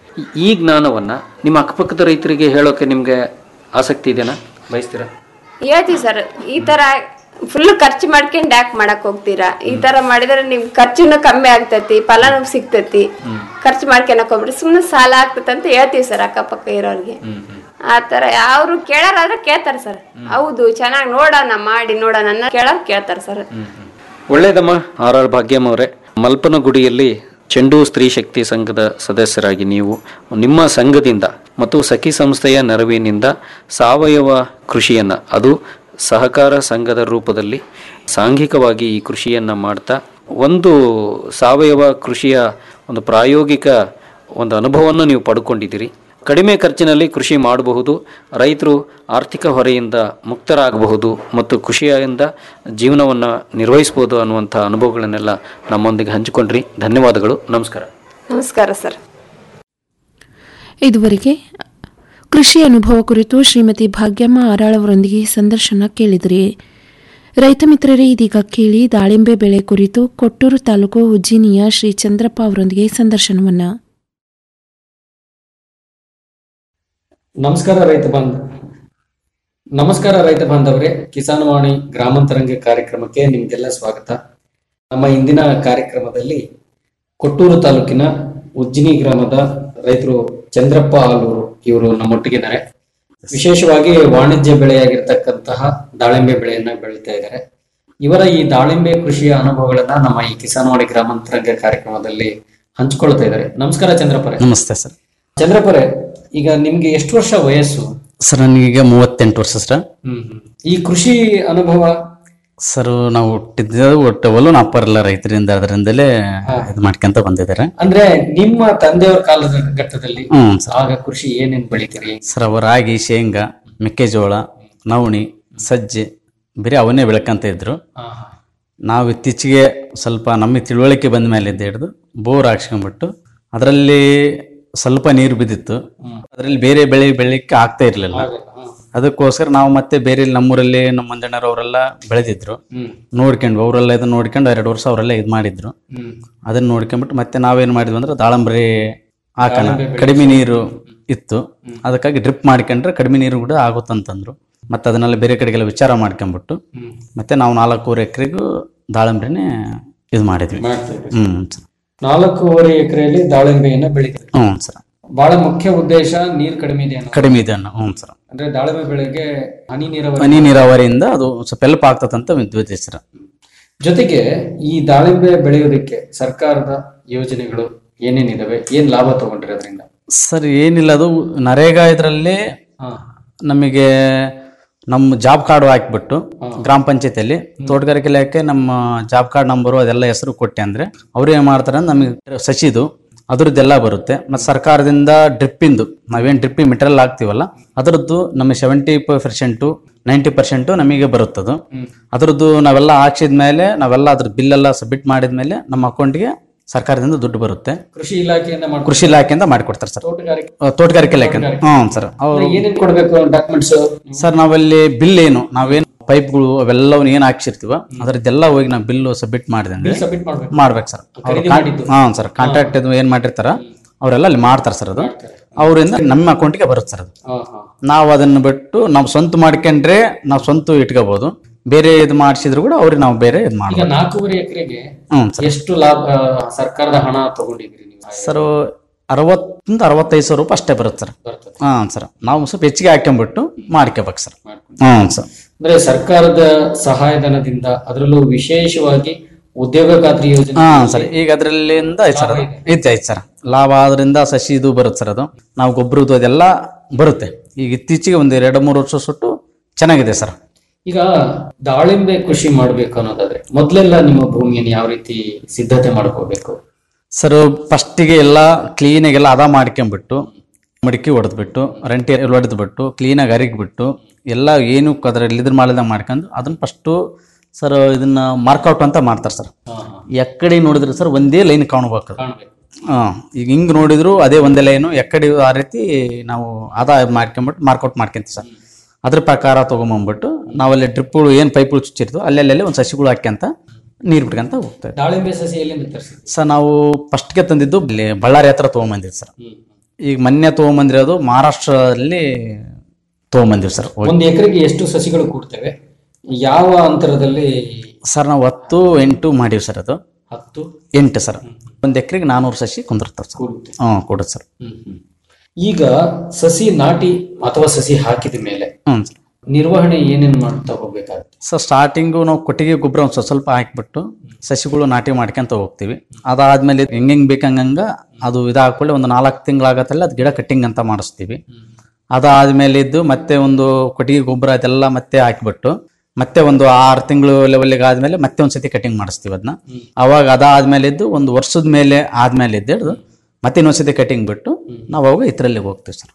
ಈ ಜ್ಞಾನವನ್ನು ನಿಮ್ಮ ಅಕ್ಕಪಕ್ಕದ ರೈತರಿಗೆ ಹೇಳೋಕೆ ನಿಮಗೆ ಆಸಕ್ತಿ ಇದೆಯಾ ಬಯಸ್ತೀರಾ ಹೇಳ್ತೀವಿ ಸರ್ ಈ ತರ ಫುಲ್ ಖರ್ಚು ಮಾಡ್ಕೊಂಡು ಯಾಕೆ ಮಾಡಕ್ ಹೋಗ್ತೀರಾ ಈ ತರ ಮಾಡಿದ್ರೆ ನಿಮ್ ಖರ್ಚುನು ಕಮ್ಮಿ ಆಗ್ತೈತಿ ಫಲನೂ ಸಿಗ್ತೈತಿ ಖರ್ಚು ಮಾಡ್ಕೊಳಕ್ ಹೋಗ್ಬಿಡಿ ಸುಮ್ಮನೆ ಸಾಲ ಆಗ್ತೈತೆ ಅಂತ ಹೇಳ್ತೀವಿ ಸರ್ ಅಕ್ಕಪಕ್ಕ ಇರೋರಿಗೆ ಆ ತರ ಅವ್ರು ಕೇಳಾರಾದ್ರೆ ಕೇಳ್ತಾರೆ ಸರ್ ಹೌದು ಚೆನ್ನಾಗಿ ನೋಡೋಣ ಮಾಡಿ ನೋಡೋಣ ಅನ್ನೋ ಕೇಳೋರು ಕೇಳ್ತಾರೆ ಸರ್ ಒಳ್ಳೇದಮ್ಮ ಆರ್ ಆರ್ ಭಾಗ್ಯಮ್ಮ ಅವರೇ ಮಲ್ಪನಗುಡಿಯಲ್ಲಿ ಚೆಂಡು ಸ್ತ್ರೀ ಶಕ್ತಿ ಸಂಘದ ಸದಸ್ಯರಾಗಿ ನೀವು ನಿಮ್ಮ ಸಂಘದಿಂದ ಮತ್ತು ಸಖಿ ಸಂಸ್ಥೆಯ ನೆರವಿನಿಂದ ಸಾವಯವ ಕೃಷಿಯನ್ನು ಅದು ಸಹಕಾರ ಸಂಘದ ರೂಪದಲ್ಲಿ ಸಾಂಘಿಕವಾಗಿ ಈ ಕೃಷಿಯನ್ನು ಮಾಡ್ತಾ ಒಂದು ಸಾವಯವ ಕೃಷಿಯ ಒಂದು ಪ್ರಾಯೋಗಿಕ ಒಂದು ಅನುಭವವನ್ನು ನೀವು ಪಡ್ಕೊಂಡಿದ್ದೀರಿ ಕಡಿಮೆ ಖರ್ಚಿನಲ್ಲಿ ಕೃಷಿ ಮಾಡಬಹುದು ರೈತರು ಆರ್ಥಿಕ ಹೊರೆಯಿಂದ ಮುಕ್ತರಾಗಬಹುದು ಮತ್ತು ಖುಷಿಯಿಂದ ಜೀವನವನ್ನು ನಿರ್ವಹಿಸ್ಬೋದು ಅನ್ನುವಂಥ ಅನುಭವಗಳನ್ನೆಲ್ಲ ನಮ್ಮೊಂದಿಗೆ ಹಂಚಿಕೊಂಡ್ರಿ ಧನ್ಯವಾದಗಳು ನಮಸ್ಕಾರ ನಮಸ್ಕಾರ ಸರ್ ಇದುವರೆಗೆ ಕೃಷಿ ಅನುಭವ ಕುರಿತು ಶ್ರೀಮತಿ ಭಾಗ್ಯಮ್ಮ ಆರಾಳ್ ಅವರೊಂದಿಗೆ ಸಂದರ್ಶನ ಕೇಳಿದ್ರಿ ರೈತ ಮಿತ್ರರೇ ಇದೀಗ ಕೇಳಿ ದಾಳಿಂಬೆ ಬೆಳೆ ಕುರಿತು ಕೊಟ್ಟೂರು ತಾಲೂಕು ಉಜ್ಜಿನಿಯ ಶ್ರೀ ಚಂದ್ರಪ್ಪ ಅವರೊಂದಿಗೆ ಸಂದರ್ಶನವನ್ನ ನಮಸ್ಕಾರ ರೈತ ಬಾಂಧ ನಮಸ್ಕಾರ ರೈತ ಬಾಂಧವರೇ ಕಿಸಾನವಾಣಿ ಗ್ರಾಮಾಂತರಂಗ ಕಾರ್ಯಕ್ರಮಕ್ಕೆ ನಿಮಗೆಲ್ಲ ಸ್ವಾಗತ ನಮ್ಮ ಇಂದಿನ ಕಾರ್ಯಕ್ರಮದಲ್ಲಿ ಕೊಟ್ಟೂರು ತಾಲೂಕಿನ ಉಜ್ಜಿನಿ ಗ್ರಾಮದ ರೈತರು ಚಂದ್ರಪ್ಪ ಆಲೂರು ಇವರು ನಮ್ಮೊಟ್ಟಿಗಿದ್ದಾರೆ ವಿಶೇಷವಾಗಿ ವಾಣಿಜ್ಯ ಬೆಳೆಯಾಗಿರ್ತಕ್ಕಂತಹ ದಾಳಿಂಬೆ ಬೆಳೆಯನ್ನ ಬೆಳೀತಾ ಇದ್ದಾರೆ ಇವರ ಈ ದಾಳಿಂಬೆ ಕೃಷಿಯ ಅನುಭವಗಳನ್ನ ನಮ್ಮ ಈ ಕಿಸಾನವಾಣಿ ಗ್ರಾಮಾಂತರಂಗ ಕಾರ್ಯಕ್ರಮದಲ್ಲಿ ಹಂಚ್ಕೊಳ್ತಾ ಇದ್ದಾರೆ ನಮಸ್ಕಾರ ಚಂದ್ರಪ್ಪರೇ ನಮಸ್ತೆ ಸರ್ ಚಂದ್ರಪ್ಪರೇ ಈಗ ನಿಮ್ಗೆ ಎಷ್ಟು ವರ್ಷ ವಯಸ್ಸು ಸರ್ ನನಗೀಗ ಮೂವತ್ತೆಂಟು ವರ್ಷ ಸರ್ ಈ ಕೃಷಿ ಅನುಭವ ಸರ್ ನಾವು ಹುಟ್ಟಿದ್ದು ಒಟ್ಟವಲು ನಾವು ಅಪ್ಪರೆಲ್ಲ ರೈತರಿಂದ ಅದರಿಂದಲೇ ಇದು ಮಾಡ್ಕೊಂತ ಬಂದಿದ್ದಾರೆ ಅಂದ್ರೆ ನಿಮ್ಮ ತಂದೆಯವರ ಕಾಲದ ಘಟ್ಟದಲ್ಲಿ ಹ್ಮ್ ಆಗ ಕೃಷಿ ಏನೇನ್ ಬೆಳಿತೀರಿ ಸರ್ ಅವ ರಾಗಿ ಶೇಂಗಾ ಮೆಕ್ಕೆಜೋಳ ನವಣಿ ಸಜ್ಜೆ ಬರೀ ಅವನ್ನೇ ಬೆಳ್ಕೊಂತ ಇದ್ರು ನಾವು ಇತ್ತೀಚೆಗೆ ಸ್ವಲ್ಪ ನಮಗೆ ತಿಳುವಳಿಕೆ ಬಂದ ಮೇಲೆ ಹಿಡಿದು ಬೋರ್ ಹಾಕ್ಸ್ಕೊಂಡ್ಬಿಟ್ಟು ಅದರಲ್ಲಿ ಸ್ವಲ್ಪ ನೀರು ಬಿದ್ದಿತ್ತು ಅದರಲ್ಲಿ ಬೇರೆ ಬೆಳೆ ಬೆಳಿಲಿಕ್ಕೆ ಆಗ್ತಾ ಇರ್ಲಿಲ್ಲ ಅದಕ್ಕೋಸ್ಕರ ನಾವು ಮತ್ತೆ ಬೇರೆ ನಮ್ಮೂರಲ್ಲಿ ನಮ್ಮ ಮಂಜಣ್ಣರು ಅವರೆಲ್ಲ ಬೆಳೆದಿದ್ರು ನೋಡ್ಕೊಂಡು ಅವರೆಲ್ಲ ಇದನ್ನ ನೋಡ್ಕೊಂಡು ಎರಡು ವರ್ಷ ಅವರೆಲ್ಲ ಇದು ಮಾಡಿದ್ರು ಅದನ್ನ ನೋಡ್ಕೊಂಡ್ಬಿಟ್ಟು ಮತ್ತೆ ನಾವೇನ್ ಮಾಡಿದ್ವಿ ಅಂದ್ರೆ ದಾಳಂಬ್ರಿ ಹಾಕೋಣ ಕಡಿಮೆ ನೀರು ಇತ್ತು ಅದಕ್ಕಾಗಿ ಡ್ರಿಪ್ ಮಾಡ್ಕೊಂಡ್ರೆ ಕಡಿಮೆ ನೀರು ಕೂಡ ಆಗುತ್ತಂತಂದ್ರು ಮತ್ತೆ ಅದನ್ನೆಲ್ಲ ಬೇರೆ ಕಡೆಗೆಲ್ಲ ವಿಚಾರ ಮಾಡ್ಕೊಂಡ್ಬಿಟ್ಟು ಮತ್ತೆ ನಾವು ನಾಲ್ಕೂವರೆ ಎಕರೆಗೂ ದಾಳಂಬ್ರಿನೇ ಇದು ಮಾಡಿದ್ವಿ ಹ್ಮ್ ಸರ್. ನಾಲ್ಕೂವರೆ ಎಕರೆಯಲ್ಲಿ ದಾಳಿಂಬೆಯನ್ನ ಬೆಳಿತೀರಿ ಹ್ಮ್ ಸರ್ ಬಹಳ ಮುಖ್ಯ ಉದ್ದೇಶ ನೀರ್ ಕಡಿಮೆ ಇದೆ ಅನ್ನೋದು. ಕಡಿಮೆ ಇದೆ ಅನ್ನೋ ಹ್ಞೂ ಸರ್ ಅಂದ್ರೆ ದಾಳಿಂಬೆ ಬೆಳೆಗೆ ಹನಿ ನೀರಾವರಿ ಹನಿ ನೀರಾವರಿಯಿಂದ ಅದು ಸ್ವಲ್ಪ ಹೆಲ್ಪ್ ಆಗ್ತದಂತ ಉದ್ದೇಶ ಸರ್ ಜೊತೆಗೆ ಈ ದಾಳಿಂಬೆ ಬೆಳೆಯೋದಕ್ಕೆ ಸರ್ಕಾರದ ಯೋಜನೆಗಳು ಏನೇನಿದಾವೆ ಏನ್ ಲಾಭ ತಗೊಂಡ್ರಿ ಅದರಿಂದ ಸರ್ ಏನಿಲ್ಲ ಅದು ನರೇಗಾ ಇದರಲ್ಲಿ ನಮಗೆ ನಮ್ಮ ಜಾಬ್ ಕಾರ್ಡ್ ಹಾಕ್ಬಿಟ್ಟು ಗ್ರಾಮ ಪಂಚಾಯತಿಯಲ್ಲಿ ತೋಟಗಾರಿಕೆ ಇಲಾಖೆ ನಮ್ಮ ಜಾಬ್ ಕಾರ್ಡ್ ನಂಬರು ಅದೆಲ್ಲ ಹೆಸರು ಕೊಟ್ಟೆ ಅಂದ್ರೆ ಅವ್ರು ಏನ್ ಮಾಡ್ತಾರೆ ಅಂದ್ರೆ ನಮಗೆ ಸಸಿದು ಅದ್ರದ್ದೆಲ್ಲ ಬರುತ್ತೆ ಮತ್ತೆ ಸರ್ಕಾರದಿಂದ ಡ್ರಿಪ್ಪಿಂದು ನಾವೇನ್ ಡ್ರಿಪ್ಪಿಂಗ್ ಮೆಟೀರಿಯಲ್ ಹಾಕ್ತಿವಲ್ಲ ಅದರದ್ದು ನಮಗೆ ಸೆವೆಂಟಿ ಪರ್ಸೆಂಟು ನೈಂಟಿ ಪರ್ಸೆಂಟು ನಮಗೆ ಬರುತ್ತದು ಅದ್ರದ್ದು ನಾವೆಲ್ಲ ಹಾಕ್ಸಿದ್ಮೇಲೆ ನಾವೆಲ್ಲ ಅದ್ರ ಬಿಲ್ ಎಲ್ಲ ಸಬ್ಮಿಟ್ ಮಾಡಿದ್ಮೇಲೆ ನಮ್ಮ ಅಕೌಂಟ್ಗೆ ಸರ್ಕಾರದಿಂದ ದುಡ್ಡು ಬರುತ್ತೆ ಕೃಷಿ ಇಲಾಖೆಯಿಂದ ಮಾಡ್ಕೊಡ್ತಾರೆ. ಕೃಷಿ ಇಲಾಖೆಯಿಂದ ಮಾಡಿಕೊಡ್ತಾರೆ ಸರ್ ತೋಟಗಾರಿಕೆ ಆ, ತೋಟಗಾರಿಕೆ ಇಲಾಖೆ ಹ್ಞೂ ಸರ್ ಅವರು ಏನೇನ್ ಕೊಡ್ಬೇಕು ಡಾಕ್ಯುಮೆಂಟ್ಸ್ ಸರ್ ನಾವಲ್ಲಿ ಬಿಲ್ ಏನು ನಾವೇನು ಪೈಪ್ಗಳು ಅವೆಲ್ಲವನ್ನ ಏನು ಹಾಕ್ಸಿರ್ತೀವ ಅದರದ್ದೆಲ್ಲ ಹೋಗಿ ನಾವು ಬಿಲ್ ಸಬ್ಮಿಟ್ ಮಾಡಿದೆ ಅಂದ್ರೆ Bill submit ಮಾಡ್ಬೇಕು. ಮಾಡ್ಬೇಕು ಸರ್ ಖರೀದಿ ಮಾಡಿದ್ದು. ಹಾಂ ಸರ್ ಕಾಂಟ್ರಾಕ್ಟ್ ಇದು ಏನ್ ಮಾಡಿರ್ತಾರ ಅವರೆಲ್ಲ ಅಲ್ಲಿ ಮಾಡ್ತಾರೆ ಸರ್ ಅದು ಅವರಿಂದ ನಮ್ಮ ಅಕೌಂಟ್ಗೆ ಬರುತ್ತೆ ಸರ್ ಅದು ನಾವು ಅದನ್ನ ಬಿಟ್ಟು ನಾವು ಸ್ವಂತ ಮಾಡ್ಕೊಂಡ್ರೆ ನಾವು ಸ್ವಂತ ಇಟ್ಕೋಬಹುದು ಬೇರೆ ಇದು ಮಾಡಿಸಿದ್ರು ಕೂಡ ಅವ್ರಿಗೆ ನಾವು ಬೇರೆ ಇದು ಈಗ ಮಾಡ್ಬೋದು ನಾಲ್ಕೂವರೆ ಎಕರೆಗೆ ಹ್ಞೂ ಸರ್ ಎಷ್ಟು ಲಾಭ ಆ, ಸರ್ಕಾರದ ಹಣ ತಗೊಂಡಿದ್ರಿ ನೀವು ಸರ್ ಅರವತ್ತರಿಂದ ಅರವತ್ತೈದು ಸಾವಿರ ರೂಪಾಯಿ ಅಷ್ಟೇ ಬರುತ್ತೆ ಸರ್ ಹಾಂ ಸರ್ ನಾವು ಸ್ವಲ್ಪ ಹೆಚ್ಚಿಗೆ ಹಾಕೊಂಡ್ಬಿಟ್ಟು ಮಾಡ್ಕೋಬೇಕು ಸರ್ ಹ್ಞೂ ಸರ್ ಅಂದ್ರೆ ಸರ್ಕಾರದ ಸಹಾಯಧನದಿಂದ ಅದರಲ್ಲೂ ವಿಶೇಷವಾಗಿ ಉದ್ಯೋಗ ಖಾತ್ರಿ ಯೋಜನೆ ಹಾ ಸರ್ ಈಗ ಅದರಲ್ಲಿಂದ ಐತೆ ಸರ್ ಅದು. ಐತೆ ಐತೆ ಸರ್ ಲಾಭ ಆದ್ರಿಂದ ಸಸಿ ಇದು ಬರುತ್ತೆ ಸರ್ ಅದು ನಾವು ಗೊಬ್ಬರದ್ದು ಅದೆಲ್ಲ ಬರುತ್ತೆ ಈಗ ಇತ್ತೀಚೆಗೆ ಒಂದು ಎರಡು ಮೂರು ವರ್ಷ ಸುಟ್ಟು ಚೆನ್ನಾಗಿದೆ ಸರ್ ಈಗ ದಾಳಿಂಬೆ ಕೃಷಿ ಮಾಡ್ಬೇಕು ಅನ್ನೋದಾದ್ರೆ ಮೊದ್ಲೆಲ್ಲ ನಿಮ್ಮ ಭೂಮಿಯನ್ನು ಯಾವ ರೀತಿ ಸಿದ್ಧತೆ ಮಾಡ್ಕೋಬೇಕು ಸರ್ ಫಸ್ಟಿಗೆ ಎಲ್ಲ ಕ್ಲೀನಾಗೆಲ್ಲ ಹದ ಮಾಡ್ಕೊಂಡ್ಬಿಟ್ಟು ಮಡಿಕೆ ಹೊಡೆದ್ಬಿಟ್ಟು ರಂಟಿ ಹೊಡೆದ್ಬಿಟ್ಟು ಕ್ಲೀನಾಗಿ ಅರಿಗ್ಬಿಟ್ಟು ಎಲ್ಲ ಏನು ಅದರಲ್ಲಿ ಇದ್ರ ಮಾಡಿದಂಗೆ ಮಾಡ್ಕೊಂಡು ಅದನ್ನ ಫಸ್ಟು ಸರ್ ಇದನ್ನ ಮಾರ್ಕೌಟ್ ಅಂತ ಮಾಡ್ತಾರೆ ಸರ್ ಎಕ್ಕಡೆ ನೋಡಿದ್ರೆ ಸರ್ ಒಂದೇ ಲೈನ್ ಕಾಣ್ಬೇಕು ಹಾಂ ಈಗ ಹಿಂಗೆ ನೋಡಿದ್ರು ಅದೇ ಒಂದೇ ಲೈನು ಎಕ್ಕಡೆ ಆ ರೀತಿ ನಾವು ಅದ ಮಾಡ್ಕೊಂಬಿಟ್ಟು ಮಾರ್ಕೌಟ್ ಮಾಡ್ಕೊಂತೀವಿ ಸರ್ ಅದ್ರ ಪ್ರಕಾರ ತೊಗೊಂಬಂದ್ಬಿಟ್ಟು ನಾವಲ್ಲಿ ಡ್ರಿಪ್ಗಳು ಏನು ಪೈಪ್ಗಳು ಚುಚ್ಚಿರ್ತೀವೋ ಅಲ್ಲೆಲ್ಲೇ ಒಂದು ಸಸಿಗಳು ಹಾಕ್ಯಂತ ನೀರು ಬಿಟ್ಕೊಂತ ಹೋಗ್ತೇವೆ ದಾಳಿಂಬೆ ಸಸಿ ಎಲ್ಲಿಂದ ತರಿಸಿದ್ರಿ ಸರ್ ನಾವು ಫಸ್ಟ್ಗೆ ತಂದಿದ್ದು ಇಲ್ಲಿ ಬಳ್ಳಾರಿ ಹತ್ರ ತೊಗೊಂಬಂದಿದ್ದು ಸರ್ ಈಗ ಮೊನ್ನೆ ತೊಗೊಂಬಂದಿರೋದು ಮಹಾರಾಷ್ಟ್ರದಲ್ಲಿ ತೊಗೊಂಬಂದಿವಿ ಸರ್ ಒಂದು ಎಕರೆಗೆ ಎಷ್ಟು ಸಸಿಗಳು ಕೂಡ್ತೇವೆ ಯಾವ ಅಂತರದಲ್ಲಿ ಸರ್ ನಾವು ಹತ್ತು ಎಂಟು ಮಾಡೀವಿ ಸರ್ ಅದು ಹತ್ತು ಎಂಟು ಸರ್ ಒಂದು ಎಕರೆಗೆ ನಾನ್ನೂರು ಸಸಿ ಕುಂದಿರ್ತಾವೆ ಸರ್ ಕೂಡುತ್ತೆ. ಹ್ಞೂ ಕೊಡುತ್ತೆ ಸರ್ ಈಗ ಸಸಿ ನಾಟಿ ಅಥವಾ ಸಸಿ ಹಾಕಿದ ಮೇಲೆ ಹ್ಞೂ ಸರ್ ನಿರ್ವಹಣೆ ಏನೇನ್ ಮಾಡ್ತಾ ಹೋಗ್ಬೇಕಾಗುತ್ತೆ ಸರ್ ಸ್ಟಾರ್ಟಿಂಗು ನಾವು ಕೊಟ್ಟಿಗೆ ಗೊಬ್ಬರ ಒಂದು ಸ್ವಲ್ಪ ಸ್ವಲ್ಪ ಹಾಕ್ಬಿಟ್ಟು ಸಸಿಗಳು ನಾಟಿ ಮಾಡ್ಕೊಂತ ಹೋಗ್ತೀವಿ ಅದಾದ್ಮೇಲೆ ಹೆಂಗೆ ಹೆಂಗೆ ಬೇಕಂಗಂಗ ಅದು ಇದಾಗ್ಕೊಳ್ಳಿ ಒಂದು ನಾಲ್ಕು ತಿಂಗಳಾಗತ್ತಲ್ಲ ಅದು ಗಿಡ ಕಟ್ಟಿಂಗ್ ಅಂತ ಮಾಡಿಸ್ತೀವಿ ಅದಾದ್ಮೇಲೆ ಇದ್ದು ಮತ್ತೆ ಒಂದು ಕೊಟ್ಟಿಗೆ ಗೊಬ್ಬರ ಅದೆಲ್ಲ ಮತ್ತೆ ಹಾಕಿಬಿಟ್ಟು ಮತ್ತೆ ಒಂದು ಆರು ತಿಂಗಳು ಲೆವೆಲ್ಗೆ ಆದ್ಮೇಲೆ ಮತ್ತೆ ಒಂದು ಸತಿ ಕಟಿಂಗ್ ಮಾಡಿಸ್ತೀವಿ ಅದನ್ನ ಅವಾಗ ಅದಾದ್ಮೇಲೆ ಇದ್ದು ಒಂದು ವರ್ಷದ ಮೇಲೆ ಆದ್ಮೇಲೆ ಇದ್ದು ಹಿಡ್ದು ಮತ್ತೆ ಇನ್ನೊಂದ್ಸತಿ ಕಟಿಂಗ್ ಬಿಟ್ಟು ನಾವು ಅವಾಗ ಇತರಲ್ಲಿ ಹೋಗ್ತೀವಿ ಸರ್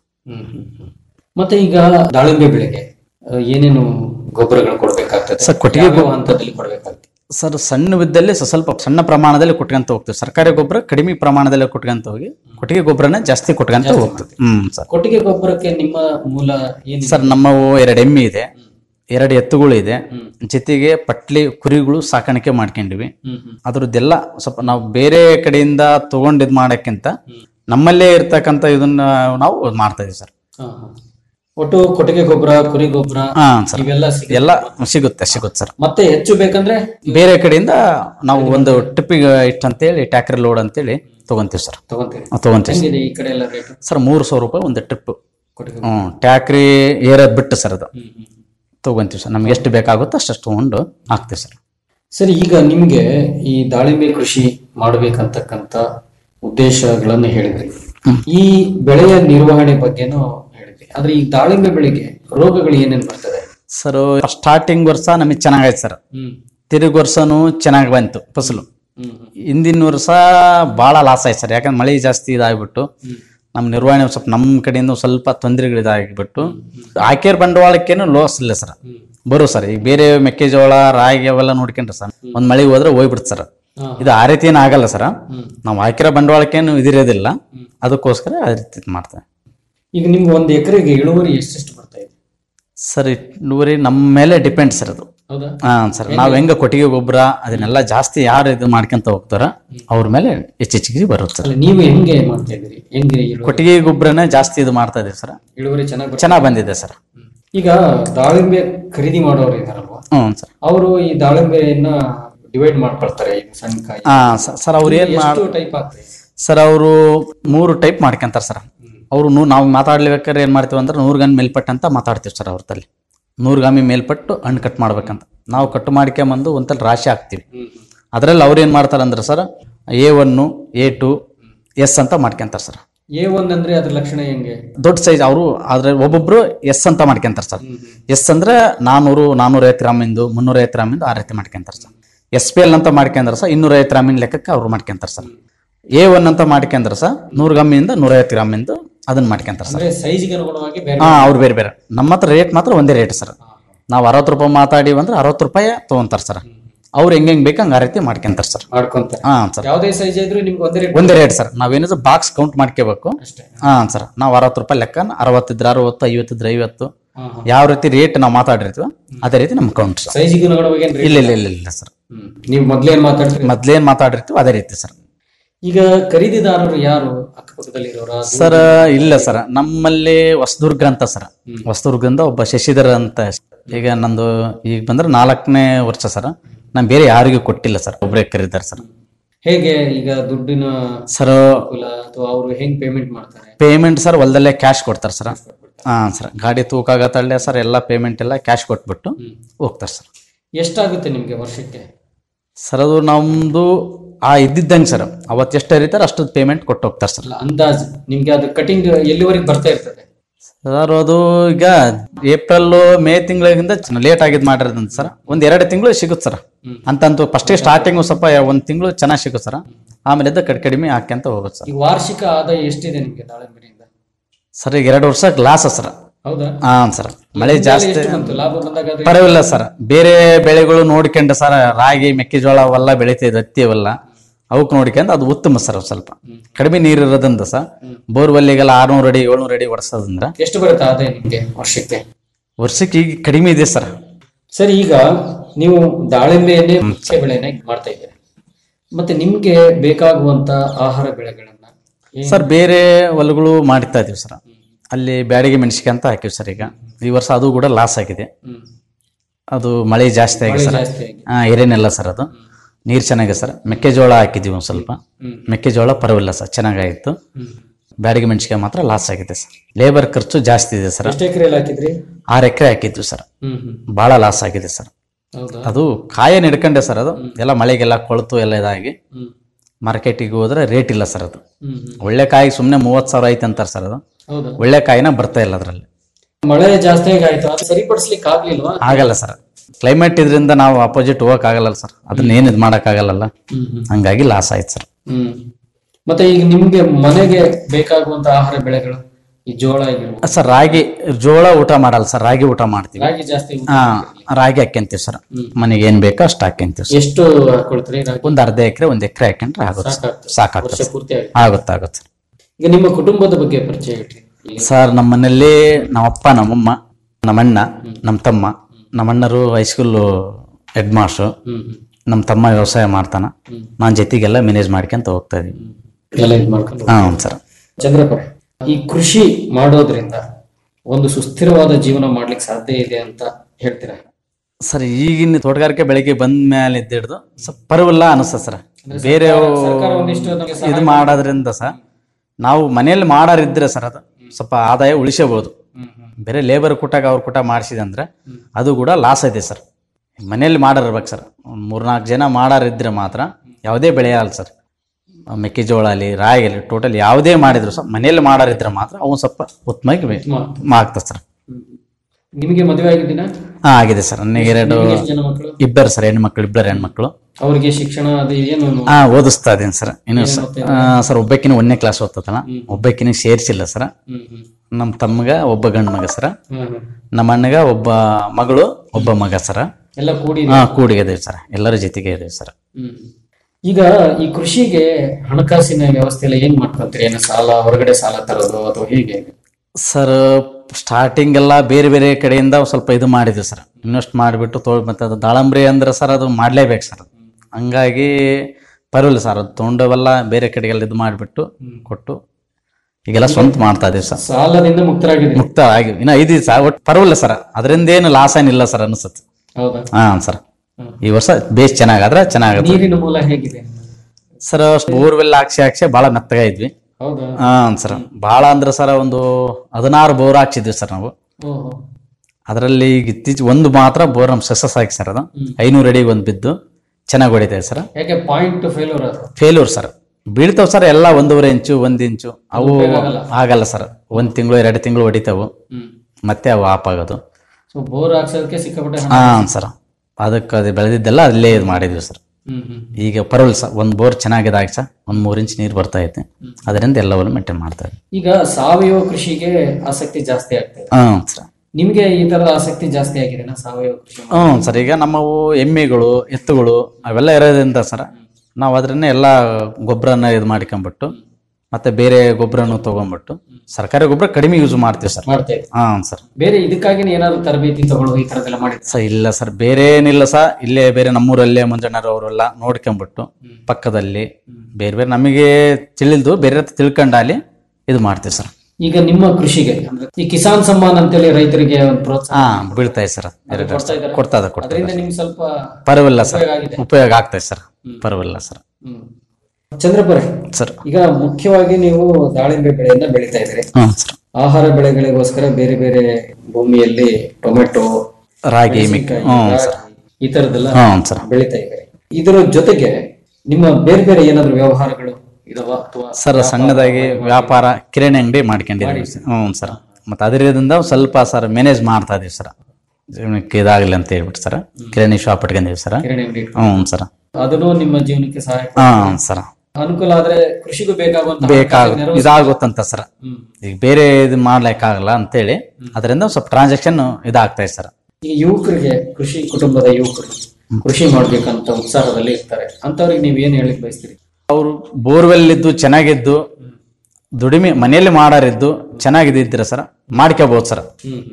ಮತ್ತೆ ಈಗ ದಾಳಿಂಬೆ ಬೆಳೆಗೆ ಆ, ಏನೇನು ಗೊಬ್ಬರಗಳು ಕೊಡ್ಬೇಕಾಗ್ತದೆ ಸರ್, ಕೊಟ್ಟಿಗೆ ಯಾವ್ಯಾವ ಗೊ- ಹಂತದಲ್ಲಿ ಕೊಡ್ಬೇಕಾಗ್ತದೆ ಸರ್ ಸಣ್ಣವಿದ್ದಲ್ಲಿ ಸ- ಸ್ವಲ್ಪ ಸಣ್ಣ ಪ್ರಮಾಣದಲ್ಲಿ ಕೊಟ್ಕೊಂತ ಹೋಗ್ತೀವಿ ಸರ್ಕಾರಿ ಗೊಬ್ಬರ ಕಡಿಮೆ ಪ್ರಮಾಣದಲ್ಲಿ ಕೊಟ್ಕೊಂತ ಹೋಗಿ ಕೊಟ್ಟಿಗೆ ಗೊಬ್ಬರನ ಜಾಸ್ತಿ ಕೊಟ್ಕೊಂತ ಜಾಸ್ತಿ ಹೋಗ್ತೀವಿ ಹ್ಮ್ ಸರ್ ಕೊಟ್ಟಿಗೆ ಗೊಬ್ಬರಕ್ಕೆ ನಿಮ್ಮ ಮೂಲ ಏನು ಸರ್ ನಮ್ಮವು ಎರಡು ಎಮ್ಮೆ ಇದೆ ಎರಡು ಎತ್ತುಗಳು ಇದೆ ಜೊತೆಗೆ ಪಟ್ಲಿ ಕುರಿಗಳು ಸಾಕಾಣಿಕೆ ಮಾಡ್ಕೊಂಡಿವಿ ಹ್ಮ್, ಹ್ಮ್. ಅದ್ರದ್ದೆಲ್ಲ ಸ್ವಲ್ಪ ನಾವು ಬೇರೆ ಕಡೆಯಿಂದ ತಗೊಂಡಿದ್ ಮಾಡಕ್ಕಿಂತ ನಮ್ಮಲ್ಲೇ ಇರ್ತಕ್ಕಂಥ ಇದನ್ನ ನಾವು ಮಾಡ್ತಾ ಇದೀವಿ ಸರ್ ಹಾ, ಹಾ. ಒಟ್ಟು ಕೊಟ್ಟಿಗೆ ಗೊಬ್ಬರ ಕುರಿ ಗೊಬ್ಬರ ಹಾ ಸರ್ ಇವೆಲ್ಲ ಸಿಗುತ್ತೆ. ಎಲ್ಲ ಸಿಗುತ್ತೆ ಸಿಗುತ್ತೆ ಸರ್ ಮತ್ತೆ ಹೆಚ್ಚು ಬೇಕಂದ್ರೆ ಬೇರೆ ಕಡೆಯಿಂದ ನಾವು ಒಂದು ಟ್ರಿಪ್ಪಿಗೆ ಇಷ್ಟು ಅಂತೇಳಿ ಟ್ಯಾಕ್ರಿ ಲೋಡ್ ಅಂತೇಳಿ ತಗೊಂತೀವಿ ಸರ್ ತಗೊಂತೀರಿ ಹಾ, ತಗೊಂತೀವಿ ಹೆಂಗಿದೆ ಈ ಕಡೆ ಎಲ್ಲ ರೇಟ್ ಸರ್ ಮೂರು ಸಾವಿರ ರೂಪಾಯಿ ಒಂದು ಟ್ರಿಪ್ ಕೊಟ್ಟಿಗೆ ಹ್ಞೂ ಟ್ಯಾಕ್ರಿ ಏರೋದ್ ಬಿಟ್ಟು ಸರ್ ಅದು ತಗೊಂತೀವಿ ಸರ್ ನಮ್ಗೆ ಎಷ್ಟು ಬೇಕಾಗುತ್ತೋ ಅಷ್ಟು ತಗೊಂಡು ಹಾಕ್ತೀವಿ ಸರ್ ಸರಿ ಈಗ ನಿಮ್ಗೆ ಈ ದಾಳಿಂಬೆ ಕೃಷಿ ಮಾಡಬೇಕಂತಕ್ಕಂತ ಉದ್ದೇಶಗಳನ್ನು ಹೇಳಿದ್ರಿ ಈ ಬೆಳೆಯ ನಿರ್ವಹಣೆ ಬಗ್ಗೆನೂ ಹೇಳಿದ್ರಿ ಆದ್ರೆ ಈ ದಾಳಿಂಬೆ ಬೆಳೆಗೆ ರೋಗಗಳು ಏನೇನ್ ಬರ್ತದೆ ಸರ್ ಸ್ಟಾರ್ಟಿಂಗ್ ವರ್ಷ ನಮಗೆ ಚೆನ್ನಾಗಾಯ್ತು ಸರ್ ಹ್ಮ್ ತಿರುಗಿ ವರ್ಷನೂ ಚೆನ್ನಾಗಿ ಬಂತು ಫಸಲು ಹಿಂದಿನ ವರ್ಷ ಭಾಳ ಲಾಸ್ ಆಯ್ತು ಸರ್ ಯಾಕಂದ್ರೆ ಮಳೆ ಜಾಸ್ತಿ ಇದಾಗ್ಬಿಟ್ಟು ನಮ್ಮ ನಿರ್ವಹಣೆ ಒಂದ್ ಸ್ವಲ್ಪ ನಮ್ಮ ಕಡೆಯಿಂದ ಒಂದ್ ಸ್ವಲ್ಪ ತೊಂದರೆಗಳು ಇದಾಗಿಬಿಟ್ಟು ಹಾಕಿರೋ ಬಂಡವಾಳಕ್ಕೇನು ಲಾಸ್ ಇಲ್ಲ ಸರ್ ಬರು ಸರ್ ಈಗ ಬೇರೆ ಮೆಕ್ಕೆಜೋಳ ರಾಗಿ ಅವೆಲ್ಲ ನೋಡ್ಕೊಂಡ್ರೆ ಸರ್ ಒಂದ್ ಮಳೆ ಹೋದ್ರೆ ಹೋಗ್ಬಿಡುತ್ತೆ ಸರ್ ಇದು ಆ ರೀತಿ ಏನು ಆಗಲ್ಲ ಸರ್ ನಾವು ಹಾಕಿರೋ ಬಂಡವಾಳಕ್ಕೇನು ಇದಿರೋದಿಲ್ಲ ಅದಕ್ಕೋಸ್ಕರ ಆ ರೀತಿ ಮಾಡ್ತೇವೆ ಈಗ ನಿಮ್ಗೆ ಒಂದು ಎಕರೆಗೆ ಇಳುವರಿ ಎಷ್ಟೆಷ್ಟು ಬರ್ತಾ ಇದೆ ಸರ್ ಇಳುವರಿ ನಮ್ಮ ಮೇಲೆ ಡಿಪೆಂಡ್ ಸರ್ ಅದು ಹೌದಾ ಹಾ ಸರ್ ನಾವ್ ಹೆಂಗ ಕೊಟ್ಟಿಗೆ ಗೊಬ್ಬರ ಅದನ್ನೆಲ್ಲ ಜಾಸ್ತಿ ಯಾರು ಇದು ಮಾಡ್ಕೊಂತ ಹೋಗ್ತಾರ ಅವ್ರ ಮೇಲೆ ಹೆಚ್ಚೆಚ್ಚಿಗೆ ಬರುತ್ತೆ ಸರ್ ಅಲ್ಲ ನೀವು ಹೆಂಗೆ ಮಾಡ್ತಾ ಇದ್ದೀರಿ ಹೆಂಗೆ ಇಳುವರಿ ಕೊಟ್ಟಿಗೆ ಗೊಬ್ಬರನೇ ಜಾಸ್ತಿ ಇದು ಮಾಡ್ತಾ ಇದೀವಿ ಸರ್ ಇಳುವರಿ ಚೆನ್ನಾಗಿ ಚೆನ್ನಾಗ್ ಬಂದಿದೆ ಸರ್ ಈಗ ದಾಳಿಂಬೆ ಖರೀದಿ ಮಾಡೋರು ಇದಾರಲ್ವಾ ಹ್ಮ್ ಸರ್ ಅವರು ಈ ದಾಳಿಂಬೆಯನ್ನ ಡಿವೈಡ್ ಮಾಡ್ಕೊಳ್ತಾರೆ ಈಗ ಸಣ್ಣ ಕಾಯಿ ಹಾ ಸ- ಸರ್ ಅವ್ರು ಏನ್ ಮಾಡ್ ಎಷ್ಟು ಟೈಪ್ ಆಗ್ತದೆ ಸರ್ ಅವರು ಮೂರು ಟೈಪ್ ಮಾಡ್ಕೊಂತಾರ ಸರ್ ಅವರು ನೂ ನಾವು ಮಾತಾಡ್ಲಿಬೇಕಾದ್ರೆ ಏನ್ ಮಾಡ್ತೀವಿ ಅಂದ್ರೆ ನೂರು ಗನ್ ಮೇಲ್ಪಟ್ಟು ಅಂತ ಮಾತಾಡ್ತೀವಿ ಸರ್ ಅವ್ರ ತಲ್ಲಿ ನೂರು ಗಾಮಿ ಮೇಲ್ಪಟ್ಟು ಹಣ್ಣು ಕಟ್ ಮಾಡ್ಬೇಕಂತ ನಾವು ಕಟ್ ಮಾಡ್ಕೊಂಬಂದು ಒಂತಲ್ಲಿ ರಾಶಿ ಹಾಕ್ತೀವಿ ಅದ್ರಲ್ಲಿ ಅವ್ರು ಏನ್ ಮಾಡ್ತಾರೆ ಅಂದ್ರೆ sir A one A two S ಅಂತ ಮಾಡ್ಕೊಂತಾರೆ ಸರ್ ಎ ಒನ್ ಅಂದ್ರೆ ಅದ್ರ ಲಕ್ಷಣ ಹೆಂಗೆ ದೊಡ್ಡ ಸೈಜ್ ಅವರು ಆದ್ರೆ ಒಬ್ಬೊಬ್ರು ಎಸ್ ಅಂತ ಮಾಡ್ಕೊಂತಾರೆ ಸರ್ ಎಸ್ ಅಂದ್ರೆ ನಾನೂರು ನಾನೂರೈವತ್ತು ಗ್ರಾಮಿಂದು ಮುನ್ನೂರೈವತ್ತು ಗ್ರಾಮಿಂದು ಆ ರೀತಿ ಮಾಡ್ಕೊಂತಾರೆ ಸರ್ ಎಸ್ ಪಿ ಎಲ್ ಅಂತ ಮಾಡ್ಕೊಂಡ್ರೆ ಸರ್ ಇನ್ನೂರೈವತ್ತು ಗ್ರಾಮಿನ ಲೆಕ್ಕಕ್ಕೆ ಅವ್ರು ಮಾಡ್ಕೊಂತಾರೆ ಸರ್ ಎ ಒನ್ ಅಂತ ಮಾಡ್ಕೊಂಡ್ರೆ ಸರ್ ನೂರು ಗ್ರಾಮಿಂದ ನೂರೈವತ್ತು ಗ್ರಾಮಿಂದು ಅದನ್ನ ಮಾಡ್ಕೊಂತಾರೆ ಸರ್ ಅಂದ್ರೆ ಸೈಜ್ಗೆ ಅನುಗುಣವಾಗಿ ಬೇರೆ ಹಾ ಅವ್ರು ಬೇರೆ ಬೇರೆ ನಮ್ಮ ಹತ್ರ ರೇಟ್ ಮಾತ್ರ ಒಂದೇ ರೇಟ್ ಸರ್ ನಾವು ಅರವತ್ತು ರೂಪಾಯಿ ಮಾತಾಡಿವಿ ಅಂದ್ರೆ ಅರವತ್ತು ರೂಪಾಯಿ ತಗೊಂತಾರೆ ಸರ್ ಅವ್ರು ಹೆಂಗ್ ಹೆಂಗ್ ಬೇಕು ಹಂಗ ಆ ರೀತಿ ಮಾಡ್ಕೊಂತಾರೆ ಸರ್ ಮಾಡ್ಕೊಂತಾರೆ ಹಾ ಸರ್ ಯಾವುದೇ ಸೈಜ್ ಇದ್ರೂ ನಿಮ್ಗೆ ಒಂದೇ ರೇಟ್ ಒಂದೇ ರೇಟ್ ಸರ್ ನಾವೇನಿದ್ರು ಬಾಕ್ಸ್ ಕೌಂಟ್ ಮಾಡ್ಕೋಬೇಕು ಹಾ ಸರ್ ನಾವು ಅರವತ್ತು ರೂಪಾಯಿ ಲೆಕ್ಕ ಅರವತ್ತಿದ್ರೆ ಅರವತ್ತು ಐವತ್ತಿದ್ರೆ ಐವತ್ತು ಯಾವ ರೀತಿ ರೇಟ್ ನಾವು ಮಾತಾಡಿರ್ತೀವೋ ಅದೇ ರೀತಿ ನಮ್ ಕೌಂಟ್ ಸರ್ ಸೈಜ್ಗೆ ಅನುಗುಣವಾಗಿ ಏನ್ rate ಇಲ್ಲ ಇಲ್ಲ ಇಲ್ಲ ಇಲ್ಲ ಸರ್ ಹ್ಮ್. ನೀವು ಮೊದ್ಲೇನ್ ಮಾತಾಡ್ತೀರಿ ಮೊದ್ಲೇನ್ ಮಾತಾಡಿರ್ತೀವೋ ಅದೇ ರೀತಿ ಸರ್ ಈಗ ಖರೀದಿದಾರರು ಯಾರು ಅಕ್ಕಪಕ್ಕದಲ್ಲಿ ಇರೋರ ಸರ್ ಇಲ್ಲ ಸರ್ ನಮ್ಮಲ್ಲಿ ಹೊಸದುರ್ಗ ಅಂತ ಸರ್ ಹೊಸದುರ್ಗದಿಂದ ಒಬ್ಬ ಶಶಿಧರ್ ಅಂತ ಈಗ ನಂದು ಈಗ ಬಂದ್ರೆ ನಾಲ್ಕನೇ ವರ್ಷ ಸರ್ ನಾನು ಬೇರೆ ಯಾರಿಗೂ ಕೊಟ್ಟಿಲ್ಲ ಸರ್ ಒಬ್ಬರೇ ಕರೀತಾರೆ ಸರ್ ಹೇಗೆ ಈಗ ದುಡ್ಡಿನ ಸರ್ ಅನುಕೂಲ ಅಥವಾ ಅವರು ಹೆಂಗ್ ಪೇಮೆಂಟ್ ಮಾಡ್ತಾರೆ ಪೇಮೆಂಟ್ ಸರ್ ಹೊಲದಲ್ಲೇ ಕ್ಯಾಶ್ ಕೊಡ್ತಾರೆ ಸರ್ ಹಾ ಸರ್ ಗಾಡಿ ತೂಕ ಆಗತ್ತಳ್ಳೆ ಸರ್ ಎಲ್ಲ ಪೇಮೆಂಟ್ ಎಲ್ಲ ಕ್ಯಾಶ್ ಕೊಟ್ಬಿಟ್ಟು ಹೋಗ್ತಾರೆ ಸರ್ ಎಷ್ಟಾಗುತ್ತೆ ನಿಮ್ಗೆ ವರ್ಷಕ್ಕೆ ಸರ್ ಅದು ನಮ್ದು ಆ ಇದ್ದಿದ್ದಂಗೆ ಸರ್ ಅವತ್ತು ಎಷ್ಟು ಹರಿತಾರೆ ಅಷ್ಟು ಪೇಮೆಂಟ್ ಕೊಟ್ಟು ಹೋಗ್ತಾರೆ ಸರ್ ಅಲ್ಲ ಅಂದಾಜು ನಿಮ್ಗೆ ಅದು ಕಟಿಂಗ್ ಎಲ್ಲಿವರೆಗೆ ಬರ್ತಾ ಇರ್ತದೆ ಸರ್ ಅದು ಈಗ ಏಪ್ರಿಲ್ ಮೇ ತಿಂಗಳಿಂದ ಲೇಟ್ ಆಗಿದ್ ಮಾಡಿರೋದಂತ ಸರ್ ಒಂದ್ ಎರಡು ತಿಂಗಳು ಸಿಗುತ್ತೆ ಸರ್ ಅಂತಂತೂ ಫಸ್ಟೇ ಸ್ಟಾರ್ಟಿಂಗ್ ಸ್ವಲ್ಪ ಒಂದ್ ತಿಂಗಳು ಚೆನ್ನಾಗಿ ಸಿಗುತ್ತೆ ಸರ್ ಆಮೇಲೆ ಇದ್ದ ಕಡ್ ಕಡಿಮೆ ಹಾಕ್ಯಂತ ಹೋಗುತ್ತೆ ಸರ್ ಈಗ ವಾರ್ಷಿಕ ಆದಾಯ ಎಷ್ಟಿದೆ ನಿಮ್ಗೆ ದಾಳಿಂಬೆಯಿಂದ ಸರ್ ಈಗ ಎರಡು ವರ್ಷ ಲಾಸ್ ಸರ್ ಹೌದಾ ಹಾ ಸರ್ ಮಳೆ ಮುಂದೆ ಜಾಸ್ತಿ ಎಷ್ಟು ಬಂತು? ಲಾಭ ಬಂದಾಗ ಅದು ಪರವಾಗಿಲ್ಲ ಸರ್ ಬೇರೆ ಬೆಳೆಗಳು ನೋಡ್ಕೊಂಡು ಸರ್ ರಾಗಿ ಮೆಕ್ಕೆಜೋಳ ಅವೆಲ್ಲ ಬೆಳಿತಿದ್ ಹತ್ತಿ ಅವೆಲ್ಲ ಅವಕ್ಕೆ ನೋಡ್ಕೊಂಡು ಅದು ಉತ್ತಮ ಸರ್ ಸ್ವಲ್ಪ ಕಡಿಮೆ ನೀರು ಇರೋದ್ರಿಂದ ಸರ್ ಬೋರ್ವೆಲ್ಲಿಗೆಲ್ಲ ಆರ್ನೂರು ಅಡಿ ಏಳ್ನೂರು ಅಡಿ ಹೊಡ್ಸೋದ್ರಿಂದ ಎಷ್ಟು ಬರುತ್ತೆ ಆದಾಯ ನಿಮ್ಗೆ ವರ್ಷಕ್ಕೆ ವರ್ಷಕ್ಕೆ ಈಗ ಕಡಿಮೆ ಇದೆ ಸರ್ ಸರಿ ಈಗ ನೀವು ದಾಳಿಂಬೆಯನ್ನೇ ಮುಖ್ಯ ಬೆಳೆಯನ್ನ ಮಾಡ್ತಾ ಇದ್ದೀರಿ ಮತ್ತೆ ನಿಮ್ಗೆ ಬೇಕಾಗುವಂತ ಆಹಾರ ಬೆಳೆಗಳನ್ನ ಸರ್ ಬೇರೆ ಹೊಲಗಳು ಮಾಡ್ತಾ ಇದೀವಿ ಸರ್ ಅಲ್ಲಿ ಬ್ಯಾಡಿಗೆ ಮೆಣಸಿಗೆ ಅಂತ ಹಾಕಿವಿ ಸರ್ ಈಗ ಈ ವರ್ಷ ಅದು ಕೂಡ ಲಾಸ್ ಆಗಿದೆ ಅದು ಮಳೆ ಜಾಸ್ತಿ ಆಗಿದೆ ಮಳೆ ಸರ್ ಜಾಸ್ತಿ ಆಗಿ. ಹಾ ಎರೆನೆಲ್ಲ ಸರ್ ಅದು ನೀರು ಚೆನ್ನಾಗಿದೆ ಸರ್ ಮೆಕ್ಕೆಜೋಳ ಹಾಕಿದ್ದೀವಿ ಒಂದು ಸ್ವಲ್ಪ ಹ್ಮ್. ಮೆಕ್ಕೆಜೋಳ ಪರವಾಗಿಲ್ಲ ಸರ್ ಚೆನ್ನಾಗಾಯಿತು ಹ್ಮ್. ಬ್ಯಾಡಿಗೆ ಮೆಣಸಿಗೆ ಮಾತ್ರ ಲಾಸ್ ಆಗಿದೆ ಸರ್ ಲೇಬರ್ ಖರ್ಚು ಜಾಸ್ತಿ ಇದೆ ಸರ್ ಎಷ್ಟು ಎಕರೆಯಲ್ಲಿ ಹಾಕಿದ್ರಿ ಆರು ಎಕರೆ ಹಾಕಿದ್ವಿ ಸರ್ ಹ್ಮ್ ಹ್ಮ್ ಭಾಳ ಲಾಸ್ ಆಗಿದೆ ಸರ್ ಹೌದಾ ಅದು ಕಾಯ ಹಿಡ್ಕೊಂಡೆ ಸರ್ ಅದು ಎಲ್ಲ ಮಳೆಗೆಲ್ಲ ಕೊಳ್ತು ಎಲ್ಲ ಇದಾಗಿ ಹ್ಮ್. ಮಾರ್ಕೆಟಿಗೆ ಹೋದ್ರೆ ರೇಟ್ ಇಲ್ಲ ಸರ್ ಅದು ಹ್ಮ್ ಹ್ಮ್. ಒಳ್ಳೆ ಕಾಯಿ ಸುಮ್ಮನೆ ಮೂವತ್ತು ಸಾವಿರ ಐತೆ ಅಂತಾರೆ ಸರ್ ಅದು ಹೌದಾ ಒಳ್ಳೆ ಕಾಯಿನ ಬರ್ತಾ ಇಲ್ಲ ಅದರಲ್ಲಿ ಮಳೆ ಜಾಸ್ತಿ ಆಯ್ತು ಅದು ಸರಿಪಡಿಸ್ಲಿಕ್ಕೆ ಆಗ್ಲಿಲ್ವಾ ಆಗಲ್ಲ ಸರ್ ಕ್ಲೈಮೇಟ್ ಇದರಿಂದ ನಾವು ಅಪೋಸಿಟ್ ಹೋಗಕ್ ಆಗಲ್ಲ ಸರ್ ಅದನ್ನ ಏನು ಇದು ಮಾಡಕ್ ಆಗಲ್ಲ ಹ್ಮ್ ಹ್ಮ್. ಹಂಗಾಗಿ ಲಾಸ್ ಆಯ್ತು ಸರ್ ಹ್ಮ್ ಮತ್ತೆ ಈಗ ನಿಮ್ಗೆ ಮನೆಗೆ ಬೇಕಾಗುವಂತ ಆಹಾರ ಬೆಳೆಗಳು ಈ ಜೋಳ ಆಗಿರ್ಬೋದು ಸರ್ ರಾಗಿ ಜೋಳ ಊಟ ಮಾಡಲ್ಲ ಸರ್ ರಾಗಿ ಊಟ ಮಾಡ್ತೀವಿ ರಾಗಿ ಜಾಸ್ತಿ ಊಟ ಹಾ ರಾಗಿ ಹಾಕ್ಯಂತೀವಿ ಸರ್ ಮನೆಗೆ ಏನ್ ಬೇಕೋ ಅಷ್ಟು ಹಾಕ್ಯಂತೀವಿ ಸರ್ ಎಷ್ಟು ಹಾಕೊಳ್ತೀರಿ ರಾಗಿ ಒಂದ್ ಅರ್ಧ ಎಕರೆ ಒಂದ್ ಎಕರೆ ಹಾಕೊಂಡ್ರೆ ಆಗುತ್ತೆ ಸರ್. ಸಾಕಾಗ್ತದೆ. ಸಾಕಾಗ್ತದೆ ವರ್ಷ ಸರ್. ಪೂರ್ತಿ ಆಗುತ್ತೆ. ಆಗುತ್ತೆ ಆಗುತ್ತೆ ಸರ್ ಈಗ ನಿಮ್ಮ ಕುಟುಂಬದ ಬಗ್ಗೆ ಪರಿಚಯ ಹೇಳ್ರಿ ಸರ್ ನಮ್ಮ ಮನೇಲಿ ನಮ್ಮಪ್ಪ ನಮ್ಮಮ್ಮ ನಮ್ಮಣ್ಣ ನಮ್ಮ ತಮ್ಮ ನಮ್ಮಣ್ಣರು ಹೈಸ್ಕೂಲ್ ಹೆಡ್ ಮಾಸ್ಟ್ರು ಹ್ಮ್ ಹ್ಮ್. ನಮ್ಮ ತಮ್ಮ ವ್ಯವಸಾಯ ಮಾಡ್ತಾನ ನಾನು ಜೊತೆಗೆಲ್ಲ ಮ್ಯಾನೇಜ್ ಮಾಡ್ಕೊಂತ ಹೋಗ್ತಾ ಇದೀವಿ ಎಲ್ಲ ಇದು ಮಾಡ್ಕೊಂಡು ಹಾ ಹೌದು ಸರ್ ಚಂದ್ರಪುರ ಈ ಕೃಷಿ ಮಾಡೋದ್ರಿಂದ ಒಂದು ಸುಸ್ಥಿರವಾದ ಜೀವನ ಮಾಡ್ಲಿಕ್ಕೆ ಸಾಧ್ಯ ಇದೆ ಅಂತ ಹೇಳ್ತೀರಾ ಸರ್ ಈಗಿನ ತೋಟಗಾರಿಕೆ ಬೆಳಗ್ಗೆ ಬಂದ ಮೇಲೆ ಹಿಡಿದು ಸ್ವಲ್ಪ ಪರವಿಲ್ಲ ಅನಿಸ್ತದೆ ಸರ್ ಬೇರೆ ಸರ್ಕಾರ ಒಂದಿಷ್ಟು ನಮ್ಗೆ ಸಹಾಯ ಇದು ಮಾಡೋದ್ರಿಂದ ಸರ್ ನಾವು ಮನೆಯಲ್ಲಿ ಮಾಡೋರಿದ್ರೆ ಸರ್ ಅದು ಸ್ವಲ್ಪ ಆದಾಯ ಉಳಿಸಬಹುದು ಬೇರೆ ಲೇಬರ್ ಕೂಟಾಗ ಅವ್ರ ಕೂಟ ಮಾಡಿಸಿದೆ ಅಂದ್ರೆ ಅದು ಕೂಡ ಲಾಸ್ ಇದೆ ಸರ್ ಮನೆಯಲ್ಲಿ ಮಾಡೋರಿರ್ಬೇಕು ಸರ್ ಒಂದು ಮೂರ್ನಾಲ್ಕು ಜನ ಮಾಡೋರಿದ್ರೆ ಮಾತ್ರ ಯಾವುದೇ ಬೆಳೆ ಅಲ್ಲ ಸರ್ ಮೆಕ್ಕೆಜೋಳ ಆಗಲಿ ರಾಗಿ ಆಗಲಿ ಟೋಟಲ್ ಯಾವುದೇ ಮಾಡಿದ್ರು ಸರ್ ಮನೆಯಲ್ಲಿ ಮಾಡೋರಿದ್ರೆ ಮಾತ್ರ ಅವು ಸ್ವಲ್ಪ ಉತ್ತಮವಾಗಿ ಆಗ್ತದೆ ಸರ್ ನಿಮಗೆ ಮದುವೆ ಆಗಿದ್ದೀನ ಹಾ ಆಗಿದೆ ಸರ್ ನನಗೆ ಎರಡು ನಿಮ್ಗೆ ಎಷ್ಟು ಜನ ಮಕ್ಕಳು ಇಬ್ಬರು ಸರ್ ಹೆಣ್ಮಕ್ಳು ಇಬ್ಬರು ಹೆಣ್ಮಕ್ಳು ಅವ್ರಿಗೆ ಶಿಕ್ಷಣ ಅದು ಏನು ಹಾ ಓದಿಸ್ತಾ ಇದೀನಿ ಸರ್ ಇನ್ನು ಏನ್ ಸ- ಓದ್ತಾ ಆ, ಸರ್ ಒಬ್ಬಕಿನ ಒಂದನೇ ಕ್ಲಾಸ್ ಓದ್ತದಲ್ಲ ಒಬ್ಬಕಿನ ಸೇರ್ಸಿಲ್ಲ ಸರ್ ಹ್ಮ್ ಹ್ಮ್ ನಮ್ಮ ತಮ್ಮಗ ಒಬ್ಬ ಗಂಡು ಮಗ ಸರ ಹ್ಮ್ ಹ್ಮ್. ನಮ್ಮ ಅಣ್ಣಗ ಒಬ್ಬ ಮಗಳು ಒಬ್ಬ ಮಗ ಸರ ಎಲ್ಲ ಕೂಡಿ ಹಾ ಕೂಡಿಗೆ ಇದೇವಿ ಸರ್ ಎಲ್ಲರ ಜೊತೆಗೆ ಇದೇವಿ ಸರ್ ಹ್ಮ್. ಈಗ ಈ ಕೃಷಿಗೆ ಹಣಕಾಸಿನ ವ್ಯವಸ್ಥೆ ಎಲ್ಲ ಏನ್ ಮಾಡ್ಕೊಂತೀರಿ ಏನು ಸಾಲ ಹೊರಗಡೆ ಸಾಲ ತರೋದು ಅಥವಾ ಹೇಗೆ ಸರ್ ಸ್ಟಾರ್ಟಿಂಗ್ ಎಲ್ಲ ಬೇರೆ ಬೇರೆ ಕಡೆಯಿಂದ ಒಂದ್ ಸ್ವಲ್ಪ ಇದು ಮಾಡಿದ್ವಿ ಸರ್ ಇನ್ವೆಸ್ಟ್ ಮಾಡಿಬಿಟ್ಟು ತೋ ಮತ್ತೆ ಅದು ದಾಳಂಬ್ರಿ ಅಂದ್ರೆ ಸರ್ ಅದು ಮಾಡಲೇಬೇಕು ಸರ್ ಹಂಗಾಗಿ ಪರವಾಗಿಲ್ಲ ಸರ್ ಅದು ತೊಗೊಂಡವೆಲ್ಲ ಬೇರೆ ಕಡೆಗೆಲ್ಲ ಇದು ಮಾಡಿಬಿಟ್ಟು ಕೊಟ್ಟು ಈಗೆಲ್ಲ ಸ್ವಂತ ಮಾಡ್ತಾ ಇದೀವಿ ಸರ್ ಸಾಲದಿಂದ ಮುಕ್ತರಾಗಿದೆ ಮುಕ್ತ ಆಗಿ ಇನ್ನು ಐದು ದಿವಸ ಒಟ್ಟು ಪರವಾಗಿಲ್ಲ ಸರ್ ಅದರಿಂದ ಏನು ಲಾಸ್ ಏನಿಲ್ಲ ಸರ್ ಅನ್ಸುತ್ತೆ ಹೌದಾ ಹಾ ಸರ್ ಈ ವರ್ಷ ಬೇಸ್ ಚೆನ್ನಾಗಾದ್ರೆ ಚೆನ್ನಾಗತ್ತೆ ನೀರಿನ ಮೂಲ ಹೇಗಿದೆ ಸರ್ ಬೋರ್ವೆಲ್ ಹಾಕ್ಸಿ ಹಾಕ್ಸಿ ಭಾಳ ಮೆತ್ತಗ ಇದ್ವಿ ಹೌದಾ ಹಾ ಸರ್ ಭಾಳ ಅಂದ್ರೆ ಸರ್ ಒಂದು ಹದಿನಾರು ಬೋರ್ ಹಾಕ್ಸಿದ್ವಿ ಸರ್ ನಾವು ಓಹೋ ಅದರಲ್ಲಿ ಈಗ ಇತ್ತೀಚೆಗೆ ಒಂದು ಮಾತ್ರ ಬೋರ್ ನಮ್ ಸಕ್ಸಸ್ ಆಗಿ ಸರ್ ಅದು ಹ್ಮ್. ಐನೂರು ಅಡಿಗೆ ಒಂದು ಬಿದ್ದು ಚೆನ್ನಾಗಿ ಹೊಡಿತಾ ಇದೆ ಸರ್ ಯಾಕೆ ಪಾಯಿಂಟ್ ಫೇಲ್ಯೂರ್ ಅದು ಫೇಲ್ಯೂರ್ ಸರ್ ಬೀಳ್ತಾವ್ ಸರ್ ಎಲ್ಲ ಒಂದೂವರೆ ಇಂಚು ಒಂದ್ ಇಂಚು ಅವು ಉಪಯೋಗ ಆಗಲ್ಲ. ಆಗಲ್ಲ ಸರ್ ಒಂದ್ ತಿಂಗಳು ಎರಡು ತಿಂಗಳು ಹೊಡಿತಾವು ಹ್ಮ್. ಮತ್ತೆ ಅವು ಆಪ್ ಆಗೋದು ಸೊ ಬೋರ್ ಹಾಕ್ಸೋದಕ್ಕೆ ಸಿಕ್ಕಾಪಟ್ಟೆ ಹಣ ಹಾ ಸರ್ ಅದಕ್ಕೆ ಅದು ಬೆಳೆದಿದ್ದೆಲ್ಲ ಅಲ್ಲೇ ಇದು ಮಾಡಿದ್ವಿ ಸರ್ ಹ್ಮ್ ಹ್ಮ್ ಈಗ ಪರವಾಗಿಲ್ಲ ಸರ್ ಒಂದು ಬೋರ್ ಚೆನ್ನಾಗಿದಾಗ ಸರ್ ಒಂದು ಮೂರು ಇಂಚ್ ನೀರು ಬರ್ತಾ ಐತೆ ಅದರಿಂದ ಎಲ್ಲವನ್ನು ಮೇಂಟೈನ್ ಮಾಡ್ತಾ ಇದ್ದೀವಿ ಈಗ ಸಾವಯವ ಕೃಷಿಗೆ ಆಸಕ್ತಿ ಜಾಸ್ತಿ ಆಗ್ತದೆ ಹಾಂ ಸರ್ ನಿಮ್ಗೆ ಈ ತರದ ಆಸಕ್ತಿ ಜಾಸ್ತಿ ಆಗಿದೆನಾ ಸಾವಯವ ಕೃಷಿ ಹ್ಞೂ ಸರ್ ಈಗ ನಮ್ಮವು ಎಮ್ಮೆಗಳು ಎತ್ತುಗಳು ಅವೆಲ್ಲ ಇರೋದ್ರಿಂದ ಸರ್ ನಾವು ಅದರನ್ನೇ ಎಲ್ಲ ಗೊಬ್ಬರನ ಇದು ಮಾಡ್ಕೊಂಬಿಟ್ಟು ಮತ್ತೆ ಬೇರೆ ಗೊಬ್ಬರನು ತಗೊಂಡ್ಬಿಟ್ಟು ಸರ್ಕಾರಿ ಗೊಬ್ಬರ ಕಡಿಮೆ ಯೂಸ್ ಮಾಡ್ತೀವಿ ಸರ್ ಮಾಡ್ತಾ ಇದ್ದೀವಿ. ಹಾಂ ಸರ್ ಬೇರೆ ಇದಕ್ಕಾಗಿ ಏನಾದ್ರು ತರಬೇತಿ ತಗೊಳ್ಳೋದು ಈ ತರದೆಲ್ಲ ಮಾಡಿದ್ರೆ ಸರ್ ಇಲ್ಲ ಸರ್ ಬೇರೆ ಏನಿಲ್ಲ ಸರ್ ಇಲ್ಲೇ ಬೇರೆ ನಮ್ಮೂರಲ್ಲೇ ಮಂಜಣ್ಣರು ಅವರೆಲ್ಲ ನೋಡ್ಕೊಂಬಿಟ್ಟು ಪಕ್ಕದಲ್ಲಿ ಬೇರೆ ಬೇರೆ ನಮಗೆ ತಿಳಿದು ಬೇರೆ ಹತ್ರ ತಿಳ್ಕೊಂಡು ಅಲ್ಲಿ ಇದು ಮಾಡ್ತೀವಿ ಸರ್ ಈಗ ನಿಮ್ಮ ಕೃಷಿಗೆ ಅಂದ್ರೆ ಈ ಕಿಸಾನ್ ಸಮ್ಮಾನ್ ಅಂತೇಳಿ ರೈತರಿಗೆ ಒಂದು ಪ್ರೋತ್ಸಾಹ ಹಾ ಬೀಳ್ತಾయి ಸರ್ ಎರಡು ಕೊಡ್ತಾ ಇದ್ದಾರೆ? ಕೊಡ್ತದ ಕೊಡ್ತದ ಅದರಿಂದ ನಿಮ್ಗೆ ಸ್ವಲ್ಪ ಪರವಾಗಿಲ್ಲ ಸರ್ ಉಪಯೋಗ ಆಗಿದೆ. ಉಪಯೋಗ ಆಗ್ತದೆ ಸರ್ ಪರವಾಗಿಲ್ಲ ಸರ್ ಹ್ಮ್. ಚಂದ್ರಪುರ ಸರ್ ಈಗ ಮುಖ್ಯವಾಗಿ ನೀವು ದಾಳಿಂಬೆ ಬೆಳೆಯನ್ನ ಬೆಳೀತಾ ಇದ್ದೀರಿ ಹ್ಞೂ ಸರ್ ಆಹಾರ ಬೆಳೆಗಳಿಗೋಸ್ಕರ ಬೇರೆ ಬೇರೆ ಭೂಮಿಯಲ್ಲಿ ಟೊಮೆಟೊ ರಾಗಿ ಮಿಕ್ ಮೆಣಸಿನಕಾಯಿ, ಹ್ಞೂ ರಾಗಿ, ಸರ್ ಈ ತರದೆಲ್ಲ ಹ್ಞೂ ಸರ್ ಬೆಳೀತಾ ಇದ್ದೀರಿ ಇದರ ಜೊತೆಗೆ ನಿಮ್ಮ ಬೇರೆ ಬೇರೆ ಏನಾದ್ರು ವ್ಯವಹಾರಗಳು ಇದಾವ ಅಥವಾ ಸರ್ ಸಣ್ಣದಾಗಿ ವ್ಯಾಪಾರ ಕಿರಾಣಿ ಅಂಗಡಿ ಮಾಡ್ಕೊಂಡಿದ್ದೀವಿ ಸರ್ ಹ್ಞೂ ಸರ್ ಮತ್ತು ಅದರಿಂದ ಸ್ವಲ್ಪ ಸರ್ ಮ್ಯಾನೇಜ್ ಮಾಡ್ತಾ ಇದೀವಿ ಸರ್ ಜೀವನಕ್ಕೆ ಇದಾಗಲಿ ಅಂತ ಹೇಳ್ಬಿಟ್ಟು ಸರ್ ಕಿರಾಣಿ ಶಾಪ್ ಇಟ್ಕೊಂಡಿದ್ದೀವಿ ಸರ್ ಕಿರಾಣಿ ಅಂಗಡಿ ಹ್ಞೂ ಸರ್ ಅದನ್ನು ನಿಮ್ಮ ಜೀವನಕ್ಕೆ ಸಹಾಯ ಹಾಂ ಸರ್ ಅನುಕೂಲ ಆದ್ರೆ ಕೃಷಿಗೂ ಬೇಕಾಗುವಂತ ಬೇಕಾಗ ಹಣಕಾಸಿನ ನೆರವು ಇದಾಗುತ್ತಂತ ಸರ್ ಹ್ಮ್. ಈಗ ಬೇರೆ ಇದು ಮಾಡ್ಲಿಕ್ಕಾಗಲ್ಲ ಅಂತೇಳಿ ಅದರಿಂದ ಸ್ವಲ್ಪ ಟ್ರಾನ್ಸಾಕ್ಷನ್ ಇದಾಗ್ತಾ ಇದೆ ಸರ್ ಈಗ ಯುವಕರಿಗೆ ಕೃಷಿ ಕುಟುಂಬದ ಯುವಕರು ಕೃಷಿ ಮಾಡ್ಬೇಕಂತ ಉತ್ಸಾಹದಲ್ಲಿ ಇರ್ತಾರೆ ಅಂತವ್ರಿಗೆ ನೀವ್ ಏನ್ ಹೇಳಿಕ್ ಬಯಸ್ತೀರಿ ಅವರು ಬೋರ್ವೆಲ್ ಇದ್ದು ಚೆನ್ನಾಗಿದ್ದು ದುಡಿಮೆ ಮನೆಯಲ್ಲಿ ಮಾಡಾರಿದ್ದು ಚೆನ್ನಾಗಿದ್ದಿದ್ರೆ ಸರ್ ಮಾಡ್ಕೋಬಹುದು ಸರ್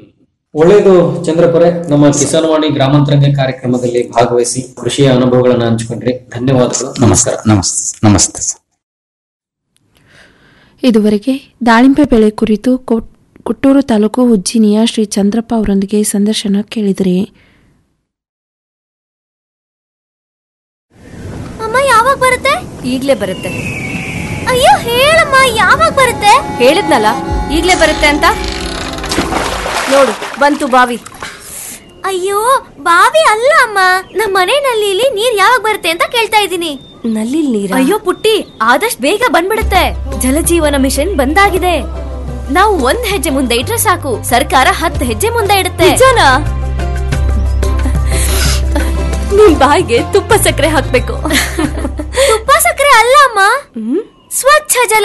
ಒಳ್ಳೇದು ಚಂದ್ರಪುರೆ ನಮ್ಮ ಕಿಸಾನ್ವಾಣಿ ಗ್ರಾಮಾಂತರಂಗ ಕಾರ್ಯಕ್ರಮದಲ್ಲಿ ಭಾಗವಹಿಸಿ ಕೃಷಿಯ ಅನುಭವಗಳನ್ನ ಹಂಚಿಕೊಂಡ್ರಿ ಧನ್ಯವಾದಗಳು ನಮಸ್ಕಾರ ನಮಸ್ತೆ ನಮಸ್ತೆ ಸರ್ ಇದುವರೆಗೆ ದಾಳಿಂಬೆ ಬೆಳೆ ಕುರಿತು ಕೋಟ್- ಕೊಟ್ಟೂರು ತಾಲೂಕು ಉಜ್ಜಿನಿಯ ಶ್ರೀ ಚಂದ್ರಪ್ಪ ಅವರೊಂದಿಗೆ ಸಂದರ್ಶನ ಕೇಳಿದಿರಿ ಅಮ್ಮ ಯಾವಾಗ ಬರುತ್ತೆ ಈಗ್ಲೇ ಬರುತ್ತೆ ಅಯ್ಯೋ ಹೇಳಮ್ಮ ಯಾವಾಗ ಬರುತ್ತೆ ಹೇಳಿದ್ನಲ್ಲ ಈಗ್ಲೇ ಬರುತ್ತೆ ಅಂತ ನೋಡು ಬಂತು ಬಾವಿ ಅಯ್ಯೋ ಬಾವಿ ಅಲ್ಲ ಅಮ್ಮ ನಮ್ಮ ಮನೆ ನಲ್ಲಿಲಿ ನೀರ್ ಯಾವಾಗ ಬರುತ್ತೆ ಅಂತ ಕೇಳ್ತಾ ಇದ್ದೀನಿ ನಲ್ಲಿ ನೀರ್ ಅಯ್ಯೋ ಪುಟ್ಟಿ ಆದಷ್ಟು ಬೇಗ ಬಂದ್ಬಿಡುತ್ತೆ ಜಲಜೀವನ ಮಿಷನ್ ಬಂದಾಗಿದೆ ನಾವು ಒಂದ್ ಹೆಜ್ಜೆ ಮುಂದೆ ಇಟ್ರೆ ಸಾಕು ಸರ್ಕಾರ ಹತ್ತು ಹೆಜ್ಜೆ ಮುಂದೆ ಇಡುತ್ತೆ ನಿಜನಾ ನಿಮ್ ಬಾಯಿಗೆ ತುಪ್ಪ ಸಕ್ಕರೆ ಹಾಕ್ಬೇಕು ತುಪ್ಪ ಸಕ್ಕರೆ ಅಲ್ಲ ಅಮ್ಮ ಸ್ವಚ್ಛ ಜಲ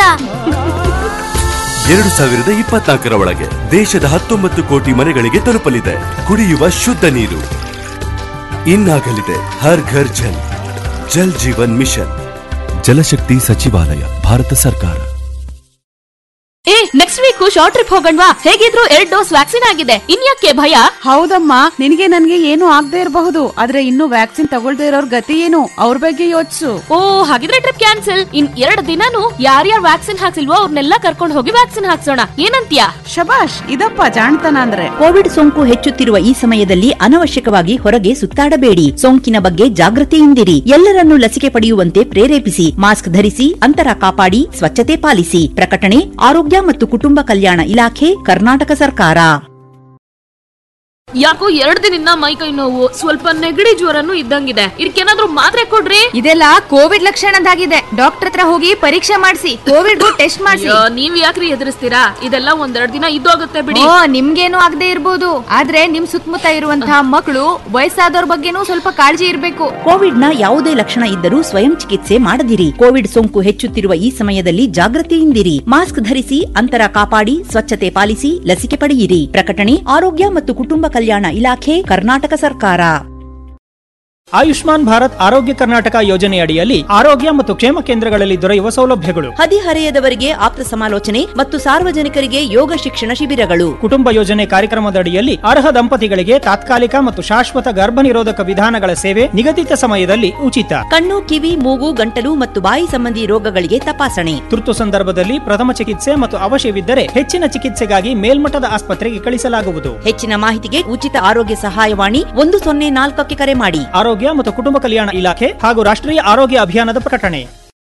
ಎರಡು ಸಾವಿರದ ಇಪ್ಪತ್ನಾಲ್ಕರ ಒಳಗೆ ದೇಶದ ಹತ್ತೊಂಬತ್ತು ಕೋಟಿ ಮನೆಗಳಿಗೆ ತಲುಪಲಿದೆ ಕುಡಿಯುವ ಶುದ್ಧ ನೀರು ಇನ್ನಾಗಲಿದೆ ಹರ್ ಘರ್ ಜಲ್ ಜಲ್ ಜೀವನ್ ಮಿಷನ್ ಜಲಶಕ್ತಿ ಸಚಿವಾಲಯ ಭಾರತ ಸರ್ಕಾರ ಏ ನೆಕ್ಸ್ಟ್ ವೀಕ್ ಶಾರ್ಟ್ ಟ್ರಿಪ್ ಹೋಗಣ್ವಾ ಹೇಗಿದ್ರು ಎರಡ್ ಡೋಸ್ ವ್ಯಾಕ್ಸಿನ್ ಆಗಿದೆ ಇನ್ಯಾಕೆ ಭಯ ಹೌದಮ್ಮ ನಿನಗೆ ನನ್ಗೆ ಏನು ಆಗದೆ ಇರಬಹುದು ಆದ್ರೆ ಇನ್ನು ವ್ಯಾಕ್ಸಿನ್ ತಗೊಳ್ದೇ ಇರೋರ್ ಗತಿ ಏನು ಅವ್ರ ಬಗ್ಗೆ ಯೋಚಿಸು ಓ ಹಾಗಿದ್ರೆ ಟ್ರಿಪ್ ಕ್ಯಾನ್ಸಲ್ ಇನ್ ಎರಡ್ ದಿನಾನು ಯಾರ್ಯಾರು ವ್ಯಾಕ್ಸಿನ್ ಹಾಕ್ಸಿಲ್ವೋ ಅವ್ರನ್ನೆಲ್ಲ ಕರ್ಕೊಂಡು ಹೋಗಿ ವ್ಯಾಕ್ಸಿನ್ ಹಾಕ್ಸೋಣ ಏನಂತ್ಯಾ ಶಬಾಷ್ ಇದಪ್ಪ ಜಾಣ್ತನ ಅಂದ್ರೆ ಕೋವಿಡ್ ಸೋಂಕು ಹೆಚ್ಚುತ್ತಿರುವ ಈ ಸಮಯದಲ್ಲಿ ಅನವಶ್ಯಕವಾಗಿ ಹೊರಗೆ ಸುತ್ತಾಡಬೇಡಿ ಸೋಂಕಿನ ಬಗ್ಗೆ ಜಾಗೃತಿಯಿಂದಿರಿ ಎಲ್ಲರನ್ನೂ ಲಸಿಕೆ ಪಡೆಯುವಂತೆ ಪ್ರೇರೇಪಿಸಿ ಮಾಸ್ಕ್ ಧರಿಸಿ ಅಂತರ ಕಾಪಾಡಿ ಸ್ವಚ್ಛತೆ ಪಾಲಿಸಿ ಪ್ರಕಟಣೆ ಆರೋಗ್ಯ ಮತ್ತು ಕುಟುಂಬ ಕಲ್ಯಾಣ ಇಲಾಖೆ ಕರ್ನಾಟಕ ಸರ್ಕಾರ ಯಾಕೋ ಎರಡ್ ದಿನದಿಂದ ಮೈ ಕೈ ನೋವು ಸ್ವಲ್ಪ ನೆಗಡಿ ಜ್ವರನು ಇದ್ದಂಗಿದೆ ಇದಕ್ಕೇನಾದ್ರೂ ಮಾತ್ರೆ ಕೊಡ್ರಿ ಇದೆಲ್ಲ ಕೋವಿಡ್ ಲಕ್ಷಣದಾಗಿದೆ ಡಾಕ್ಟರ್ ಹತ್ರ ಹೋಗಿ ಪರೀಕ್ಷೆ ಮಾಡಿಸಿ ಕೋವಿಡ್ ಟೆಸ್ಟ್ ಮಾಡಿಸಿ ಅಯ್ಯೋ, ನೀವ್ ಯಾಕ್ರಿ ಎದುರಿಸ್ತೀರಾ ಇದೆಲ್ಲ ಒಂದೆರಡ್ ದಿನ ಇದ್ದೋಗುತ್ತೆ ಬಿಡಿ ಓ ನಿಮ್ಗೇನು ಆಗದೆ ಇರ್ಬೋದು ಆದ್ರೆ ನಿಮ್ ಸುತ್ತಮುತ್ತ ಇರುವಂತಹ ಮಕ್ಕಳು ವಯಸ್ಸಾದವ್ರ ಬಗ್ಗೆನೂ ಸ್ವಲ್ಪ ಕಾಳಜಿ ಇರ್ಬೇಕು ಕೋವಿಡ್ನ ಯಾವುದೇ ಲಕ್ಷಣ ಇದ್ದರೂ ಸ್ವಯಂ ಚಿಕಿತ್ಸೆ ಮಾಡದಿರಿ ಕೋವಿಡ್ ಸೋಂಕು ಹೆಚ್ಚುತ್ತಿರುವ ಈ ಸಮಯದಲ್ಲಿ ಜಾಗೃತಿಯಿಂದಿರಿ ಮಾಸ್ಕ್ ಧರಿಸಿ ಅಂತರ ಕಾಪಾಡಿ ಸ್ವಚ್ಛತೆ ಪಾಲಿಸಿ ಲಸಿಕೆ ಪಡೆಯಿರಿ ಪ್ರಕಟಣೆ ಆರೋಗ್ಯ ಮತ್ತು ಕುಟುಂಬ ಕಲ್ಯಾಣ ಇಲಾಖೆ ಕರ್ನಾಟಕ ಸರ್ಕಾರ ಆಯುಷ್ಮಾನ್ ಭಾರತ್ ಆರೋಗ್ಯ ಕರ್ನಾಟಕ ಯೋಜನೆಯಡಿಯಲ್ಲಿ ಆರೋಗ್ಯ ಮತ್ತು ಕ್ಷೇಮ ಕೇಂದ್ರಗಳಲ್ಲಿ ದೊರೆಯುವ ಸೌಲಭ್ಯಗಳು ಹದಿಹರೆಯದವರಿಗೆ ಆಪ್ತ ಸಮಾಲೋಚನೆ ಮತ್ತು ಸಾರ್ವಜನಿಕರಿಗೆ ಯೋಗ ಶಿಕ್ಷಣ ಶಿಬಿರಗಳು ಕುಟುಂಬ ಯೋಜನೆ ಕಾರ್ಯಕ್ರಮದಡಿಯಲ್ಲಿ ಅರ್ಹ ದಂಪತಿಗಳಿಗೆ ತಾತ್ಕಾಲಿಕ ಮತ್ತು ಶಾಶ್ವತ ಗರ್ಭ ನಿರೋಧಕ ವಿಧಾನಗಳ ಸೇವೆ ನಿಗದಿತ ಸಮಯದಲ್ಲಿ ಉಚಿತ ಕಣ್ಣು ಕಿವಿ ಮೂಗು ಗಂಟಲು ಮತ್ತು ಬಾಯಿ ಸಂಬಂಧಿ ರೋಗಗಳಿಗೆ ತಪಾಸಣೆ ತುರ್ತು ಸಂದರ್ಭದಲ್ಲಿ ಪ್ರಥಮ ಚಿಕಿತ್ಸೆ ಮತ್ತು ಅವಶ್ಯವಿದ್ದರೆ ಹೆಚ್ಚಿನ ಚಿಕಿತ್ಸೆಗಾಗಿ ಮೇಲ್ಮಟ್ಟದ ಆಸ್ಪತ್ರೆಗೆ ಕಳಿಸಲಾಗುವುದು ಹೆಚ್ಚಿನ ಮಾಹಿತಿಗೆ ಉಚಿತ ಆರೋಗ್ಯ ಸಹಾಯವಾಣಿ ಒಂದು ಸೊನ್ನೆ ನಾಲ್ಕಕ್ಕೆ ಕರೆ ಮಾಡಿ ಆರೋಗ್ಯ ಮತ್ತು ಕುಟುಂಬ ಕಲ್ಯಾಣ ಇಲಾಖೆ ಹಾಗೂ ರಾಷ್ಟ್ರೀಯ ಆರೋಗ್ಯ ಅಭಿಯಾನದ ಪ್ರಕಟಣೆ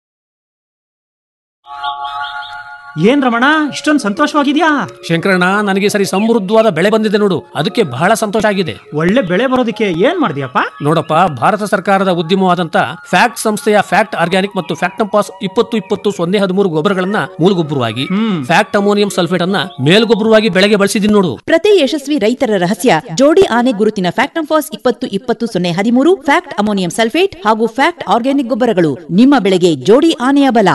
ಏನ್ ರಮಣ ಇಷ್ಟೊಂದು ಸಂತೋಷವಾಗಿದ್ಯಾ ಶಂಕರಣ್ಣ ನನಗೆ ಸರಿ ಸಮೃದ್ಧವಾದ ಬೆಳೆ ಬಂದಿದೆ ನೋಡು ಅದಕ್ಕೆ ಬಹಳ ಸಂತೋಷ ಆಗಿದೆ ಒಳ್ಳೆ ಬೆಳೆ ಬರೋದಕ್ಕೆ ಏನ್ ಮಾಡಿದ್ಯಪ್ಪ ನೋಡಪ್ಪ ಭಾರತ ಸರ್ಕಾರದ ಉದ್ಯಮವಾದಂತ ಫ್ಯಾಕ್ಟ್ ಸಂಸ್ಥೆಯ ಫ್ಯಾಕ್ಟ್ ಆರ್ಗ್ಯಾನಿಕ್ ಮತ್ತು ಫ್ಯಾಕ್ಟಂಪಾಸ್ ಇಪ್ಪತ್ತು ಇಪ್ಪತ್ತು ಸೊನ್ನೆ ಹದಿಮೂರು ಗೊಬ್ಬರಗಳನ್ನ ಮೂಲಗೊಬ್ಬರವಾಗಿ ಫ್ಯಾಕ್ಟ್ ಅಮೋನಿಯಂ ಸಲ್ಫೇಟ್ ಅನ್ನ ಮೇಲ್ಗೊಬ್ಬರವಾಗಿ ಬೆಳೆಗೆ ಬಳಸಿದೀನಿ ನೋಡು ಪ್ರತಿ ಯಶಸ್ವಿ ರೈತರ ರಹಸ್ಯ ಜೋಡಿ ಆನೆ ಗುರುತಿನ ಫ್ಯಾಕ್ಟಂಫಾಸ್ ಇಪ್ಪತ್ತು ಇಪ್ಪತ್ತು ಸೊನ್ನೆ ಹದಿಮೂರು ಫ್ಯಾಕ್ಟ್ ಅಮೋನಿಯಂ ಸಲ್ಫೇಟ್ ಹಾಗೂ ಫ್ಯಾಕ್ಟ್ ಆರ್ಗ್ಯಾನಿಕ್ ಗೊಬ್ಬರಗಳು ನಿಮ್ಮ ಬೆಳೆಗೆ ಜೋಡಿ ಆನೆಯ ಬಲ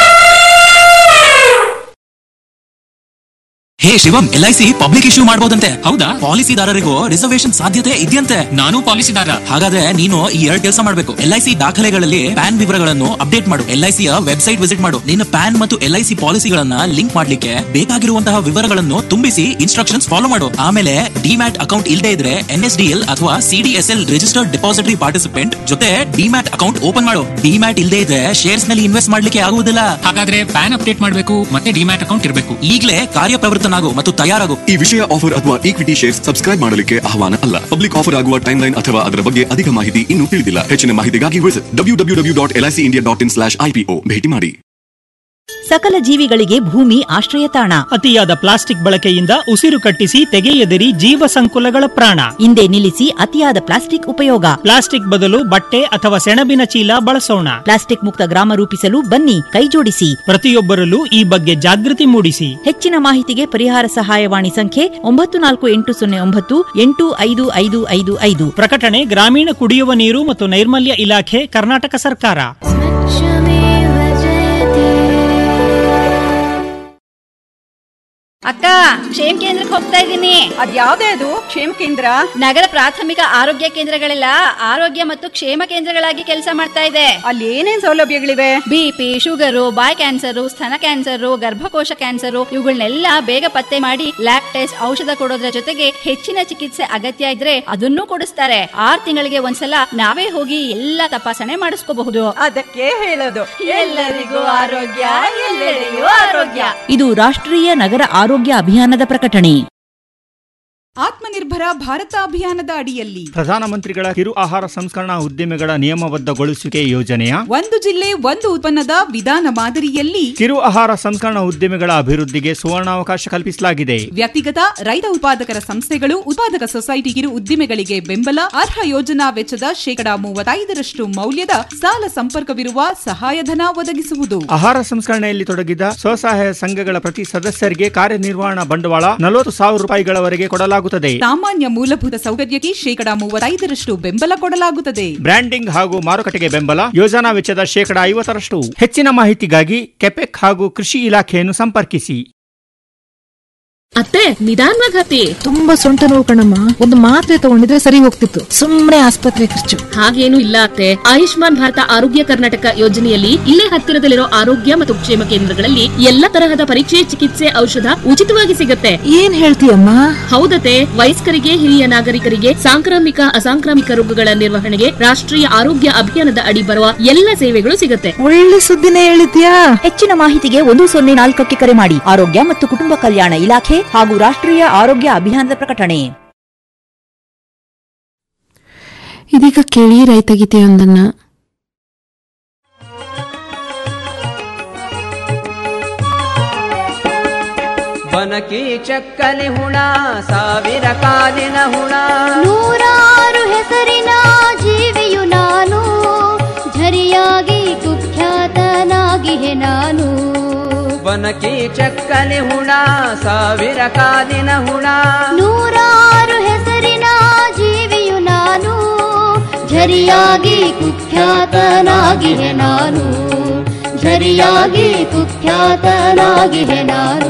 ಹೇ Shivam L I C public issue ಮಾಡಬಹುದಂತೆ ಹೌದಾ ಪಾಲಿಸಿದಾರರಿಗೂ ರಿಸರ್ವೇಶನ್ ಸಾಧ್ಯತೆ ಇದೆಯಂತೆ ನಾನು ಪಾಲಿಸಿದಾರ ಹಾಗಾದ್ರೆ ನೀನು ಈ ಎರಡು ಕೆಲಸ ಮಾಡಬೇಕು ಎಲ್ ಐ ಸಿ ದಾಖಲೆಗಳಲ್ಲಿ ಪ್ಯಾನ್ ವಿವರಗಳನ್ನು ಅಪ್ಡೇಟ್ ಮಾಡು ಎಲ್ ಐ ಸಿಯ ವೆಬ್ಸೈಟ್ ವಿಸಿಟ್ ಮಾಡು ನಿನ್ನ ಪ್ಯಾನ್ ಮತ್ತು ಎಲ್ ಐ ಸಿ ಪಾಲಿಸಿಗಳನ್ನ ಲಿಂಕ್ ಮಾಡ್ಲಿಕ್ಕೆ ಬೇಕಾಗಿರುವಂತಹ ವಿವರಗಳನ್ನು ತುಂಬಿಸಿ ಇನ್ಸ್ಟ್ರಕ್ಷನ್ಸ್ ಫಾಲೋ ಮಾಡು ಆಮೇಲೆ ಡಿಮ್ಯಾಟ್ ಅಕೌಂಟ್ ಇಲ್ಲದೆ ಇದ್ರೆ ಎನ್ ಎಸ್ ಡಿ ಎಲ್ ಅಥವಾ ಸಿಡಿಎಸ್ಎಲ್ ರಿಜಿಸ್ಟರ್ಡ್ ಡೆಪಾಸಿಟರಿ ಪಾರ್ಟಿಸಿಪೆಂಟ್ ಜೊತೆ ಡಿಮ್ಯಾಟ್ ಅಕೌಂಟ್ ಓಪನ್ ಮಾಡು ಡಿಮ್ಯಾಟ್ ಇಲ್ಲದೆ ಇದ್ರೆ ಶೇರ್ಸ್ ನಲ್ಲಿ ಇನ್ವೆಸ್ಟ್ ಮಾಡ್ಲಿಕ್ಕೆ ಆಗುವುದಿಲ್ಲ ಹಾಗಾದ್ರೆ ಪ್ಯಾನ್ ಅಪ್ಡೇಟ್ ಮಾಡಬೇಕು ಮತ್ತೆ ಡಿಮ್ಯಾಟ್ ಅಕೌಂಟ್ ಇರಬೇಕು ಈಗಲೇ ಕಾರ್ಯಪ್ರವೃತ್ತನಾಗು ಮತ್ತು ತಯಾರಾಗು ಈ ವಿಷಯ ಆಫರ್ ಅಥವಾ ಈಕ್ವಿಟಿ ಶೇರ್ಸ್ ಸಬ್ಸ್ಕ್ರೈಬ್ ಮಾಡಲಿಕ್ಕೆ ಆಹ್ವಾನ ಅಲ್ಲ ಪಬ್ಲಿಕ್ ಆಫರ್ ಆಗುವ ಟೈಮ್ ಲೈನ್ ಅಥವಾ ಅದರ ಬಗ್ಗೆ ಅಧಿಕ ಮಾಹಿತಿ ಇನ್ನೂ ತಿಳಿದಿಲ್ಲ ಹೆಚ್ಚಿನ ಮಾಹಿತಿಗಾಗಿ visit W W W dot L I C India dot in slash IPO ಭೇಟಿ ಮಾಡಿ ಸಕಲ ಜೀವಿಗಳಿಗೆ ಭೂಮಿ ಆಶ್ರಯ ತಾಣ ಅತಿಯಾದ ಪ್ಲಾಸ್ಟಿಕ್ ಬಳಕೆಯಿಂದ ಉಸಿರು ಕಟ್ಟಿಸಿ ತೆಗೆಯದಿರಿ ಜೀವ ಸಂಕುಲಗಳ ಪ್ರಾಣ ಹಿಂದೆ ನಿಲ್ಲಿಸಿ ಅತಿಯಾದ ಪ್ಲಾಸ್ಟಿಕ್ ಉಪಯೋಗ ಪ್ಲಾಸ್ಟಿಕ್ ಬದಲು ಬಟ್ಟೆ ಅಥವಾ ಸೆಣಬಿನ ಚೀಲ ಬಳಸೋಣ ಪ್ಲಾಸ್ಟಿಕ್ ಮುಕ್ತ ಗ್ರಾಮ ರೂಪಿಸಲು ಬನ್ನಿ ಕೈಜೋಡಿಸಿ ಪ್ರತಿಯೊಬ್ಬರಲ್ಲೂ ಈ ಬಗ್ಗೆ ಜಾಗೃತಿ ಮೂಡಿಸಿ ಹೆಚ್ಚಿನ ಮಾಹಿತಿಗೆ ಪರಿಹಾರ ಸಹಾಯವಾಣಿ ಸಂಖ್ಯೆ ಒಂಬತ್ತು ನಾಲ್ಕು ಎಂಟು ಸೊನ್ನೆ ಒಂಬತ್ತು ಎಂಟು ಐದು ಐದು ಐದು ಐದು ಪ್ರಕಟಣೆ ಗ್ರಾಮೀಣ ಕುಡಿಯುವ ನೀರು ಮತ್ತು ನೈರ್ಮಲ್ಯ ಇಲಾಖೆ ಕರ್ನಾಟಕ ಸರ್ಕಾರ ಅಕ್ಕ ಕ್ಷೇಮ ಕೇಂದ್ರಕ್ಕೆ ಹೋಗ್ತಾ ಇದ್ದೀನಿ ಅದ್ಯಾವ್ದೇ ಅದು ಕ್ಷೇಮ ಕೇಂದ್ರ ನಗರ ಪ್ರಾಥಮಿಕ ಆರೋಗ್ಯ ಕೇಂದ್ರಗಳೆಲ್ಲ ಆರೋಗ್ಯ ಮತ್ತು ಕ್ಷೇಮ ಕೇಂದ್ರಗಳಾಗಿ ಕೆಲಸ ಮಾಡ್ತಾ ಇದೆ ಅಲ್ಲಿ ಏನೇನ್ ಸೌಲಭ್ಯಗಳಿವೆ ಬಿಪಿ ಶುಗರು ಬಾಯ್ ಕ್ಯಾನ್ಸರ್ ಸ್ತನ ಕ್ಯಾನ್ಸರ್ ಗರ್ಭಕೋಶ ಕ್ಯಾನ್ಸರ್ ಇವುಗಳನ್ನೆಲ್ಲ ಬೇಗ ಪತ್ತೆ ಮಾಡಿ ಲ್ಯಾಬ್ ಟೆಸ್ಟ್ ಔಷಧ ಕೊಡೋದ್ರ ಜೊತೆಗೆ ಹೆಚ್ಚಿನ ಚಿಕಿತ್ಸೆ ಅಗತ್ಯ ಇದ್ರೆ ಅದನ್ನೂ ಕೊಡಿಸ್ತಾರೆ ಆರ್ ತಿಂಗಳಿಗೆ ಒಂದ್ಸಲ ನಾವೇ ಹೋಗಿ ಎಲ್ಲ ತಪಾಸಣೆ ಮಾಡಿಸ್ಕೋಬಹುದು ಅದಕ್ಕೆ ಹೇಳೋದು ಎಲ್ಲರಿಗೂ ಆರೋಗ್ಯ ಎಲ್ಲೆಡೆಯೂ ಆರೋಗ್ಯ ಇದು ರಾಷ್ಟ್ರೀಯ ನಗರ ಆರೋಗ್ಯ ಅಭಿಯಾನದ ಪ್ರಕಟಣೆ ಆತ್ಮನಿರ್ಭರ ಭಾರತ ಅಭಿಯಾನದ ಅಡಿಯಲ್ಲಿ ಪ್ರಧಾನಮಂತ್ರಿಗಳ ಕಿರು ಆಹಾರ ಸಂಸ್ಕರಣಾ ಉದ್ದಿಮೆಗಳ ನಿಯಮಬದ್ಧಗೊಳಿಸುವಿಕೆ ಯೋಜನೆಯ ಒಂದು ಜಿಲ್ಲೆ ಒಂದು ಉತ್ಪನ್ನದ ವಿಧಾನ ಮಾದರಿಯಲ್ಲಿ ಕಿರು ಆಹಾರ ಸಂಸ್ಕರಣಾ ಉದ್ದಿಮೆಗಳ ಅಭಿವೃದ್ಧಿಗೆ ಸುವರ್ಣಾವಕಾಶ ಕಲ್ಪಿಸಲಾಗಿದೆ ವ್ಯಕ್ತಿಗತ ರೈತ ಉತ್ಪಾದಕರ ಸಂಸ್ಥೆಗಳು ಉತ್ಪಾದಕ ಸೊಸೈಟಿ ಕಿರು ಉದ್ದಿಮೆಗಳಿಗೆ ಬೆಂಬಲ ಅರ್ಹ ಯೋಜನಾ ವೆಚ್ಚದ ಶೇಕಡಾ ಮೂವತ್ತೈದರಷ್ಟು ಮೌಲ್ಯದ ಸಾಲ ಸಂಪರ್ಕವಿರುವ ಸಹಾಯಧನ ಒದಗಿಸುವುದು ಆಹಾರ ಸಂಸ್ಕರಣೆಯಲ್ಲಿ ತೊಡಗಿದ ಸ್ವಸಹಾಯ ಸಂಘಗಳ ಪ್ರತಿ ಸದಸ್ಯರಿಗೆ ಕಾರ್ಯನಿರ್ವಹಣಾ ಬಂಡವಾಳ ನಲವತ್ತು ಸಾವಿರ ರೂಪಾಯಿಗಳವರೆಗೆ ಕೊಡಲಾಗುತ್ತದೆ ಸಾಮಾನ್ಯ ಮೂಲಭೂತ ಸೌಕರ್ಯಕ್ಕೆ ಶೇಕಡಾ ಮೂವತ್ತೈದರಷ್ಟು ಬೆಂಬಲ ಕೊಡಲಾಗುತ್ತದೆ ಬ್ರ್ಯಾಂಡಿಂಗ್ ಹಾಗೂ ಮಾರುಕಟ್ಟೆಗೆ ಬೆಂಬಲ ಯೋಜನಾ ವೆಚ್ಚದ ಶೇಕಡಾ ಐವತ್ತರಷ್ಟು ಹೆಚ್ಚಿನ ಮಾಹಿತಿಗಾಗಿ ಕೆಪೆಕ್ ಹಾಗೂ ಕೃಷಿ ಇಲಾಖೆಯನ್ನು ಸಂಪರ್ಕಿಸಿ ಅತ್ತೆ ನಿಧಾನವಾಗಿ ಹತ್ತಿ ತುಂಬಾ ಸೊಂಟ ನೋವು ಕಣಮ್ಮ ಒಂದು ಮಾತ್ರೆ ತಗೊಂಡಿದ್ರೆ ಸರಿ ಹೋಗ್ತಿತ್ತು ಸುಮ್ನೆ ಆಸ್ಪತ್ರೆ ಖರ್ಚು ಹಾಗೇನು ಇಲ್ಲ ಅತ್ತೆ ಆಯುಷ್ಮಾನ್ ಭಾರತ ಆರೋಗ್ಯ ಕರ್ನಾಟಕ ಯೋಜನೆಯಲ್ಲಿ ಇಲ್ಲೇ ಹತ್ತಿರದಲ್ಲಿರೋ ಆರೋಗ್ಯ ಮತ್ತು ಕ್ಷೇಮ ಕೇಂದ್ರಗಳಲ್ಲಿ ಎಲ್ಲ ತರಹದ ಪರೀಕ್ಷೆ ಚಿಕಿತ್ಸೆ ಔಷಧ ಉಚಿತವಾಗಿ ಸಿಗುತ್ತೆ ಏನ್ ಹೇಳ್ತೀಯಮ್ಮ ಹೌದತೆ ವಯಸ್ಕರಿಗೆ ಹಿರಿಯ ನಾಗರಿಕರಿಗೆ ಸಾಂಕ್ರಾಮಿಕ ಅಸಾಂಕ್ರಾಮಿಕ ರೋಗಗಳ ನಿರ್ವಹಣೆಗೆ ರಾಷ್ಟ್ರೀಯ ಆರೋಗ್ಯ ಅಭಿಯಾನದ ಅಡಿ ಬರುವ ಎಲ್ಲ ಸೇವೆಗಳು ಸಿಗುತ್ತೆ ಒಳ್ಳೆ ಸುದ್ದಿನೇ ಹೇಳಿದ್ಯಾ ಹೆಚ್ಚಿನ ಮಾಹಿತಿಗೆ ಒಂದು ಸೊನ್ನೆ ನಾಲ್ಕಕ್ಕೆ ಕರೆ ಮಾಡಿ ಆರೋಗ್ಯ ಮತ್ತು ಕುಟುಂಬ ಕಲ್ಯಾಣ ಇಲಾಖೆ ಹಾಗೂ ರಾಷ್ಟ್ರೀಯ ಆರೋಗ್ಯ ಅಭಿಯಾನದ ಪ್ರಕಟಣೆ ಇದೀಗ ಕೇಳಿ ರೈತಗೀತೆಯೊಂದನ್ನ ಬನಕಿ ಚಕ್ಕಲಿ ಹುಣ ಸಾವಿರ ಕಾಲಿನ ಹುಣ ನೂರಾರು ಹೆಸರಿನ ಜೀವಿಯು ನಾನು ಝರಿಯಾಗಿ ಕುಖ್ಯಾತನಾಗಿಹೆ ನಾನು ಬನಕಿ ಚಕ್ಕಲಿ ಹುಣ ಸಾವಿರ ಕಾಲಿನ ಹುಣ ನೂರಾರು ಹೆಸರಿನ ಜೀವಿಯು ನಾನು ಝರಿಯಾಗಿ ಕುಖ್ಯಾತನಾಗಿಹೆ ನಾನು ಝರಿಯಾಗಿ ಕುಖ್ಯಾತನಾಗಿಹೆ ನಾನು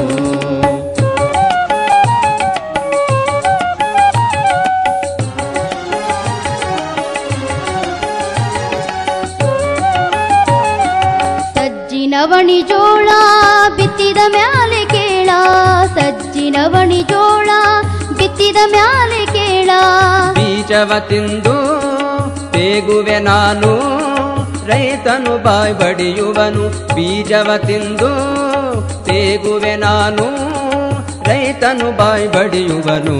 ಸಜ್ಜಿನವಣಿ ಜೋಳ ಬಿತ್ತಿದ ಮ್ಯಾಲೆ ಕೇಳ ಸಜ್ಜಿನವಣಿ ಜೋಳ ಬಿತ್ತಿದ ಮ್ಯಾಲೆ ಕೇಳ ಬೀಜವ ತಿಂದು ತೇಗುವೆ ನಾನು ರೈತನು ಬಾಯ್ ಬಡಿಯುವನು ಬೀಜವ ತಿಂದು ತೇಗುವೆ ನಾನು ರೈತನು ಬಾಯ್ ಬಡಿಯುವನು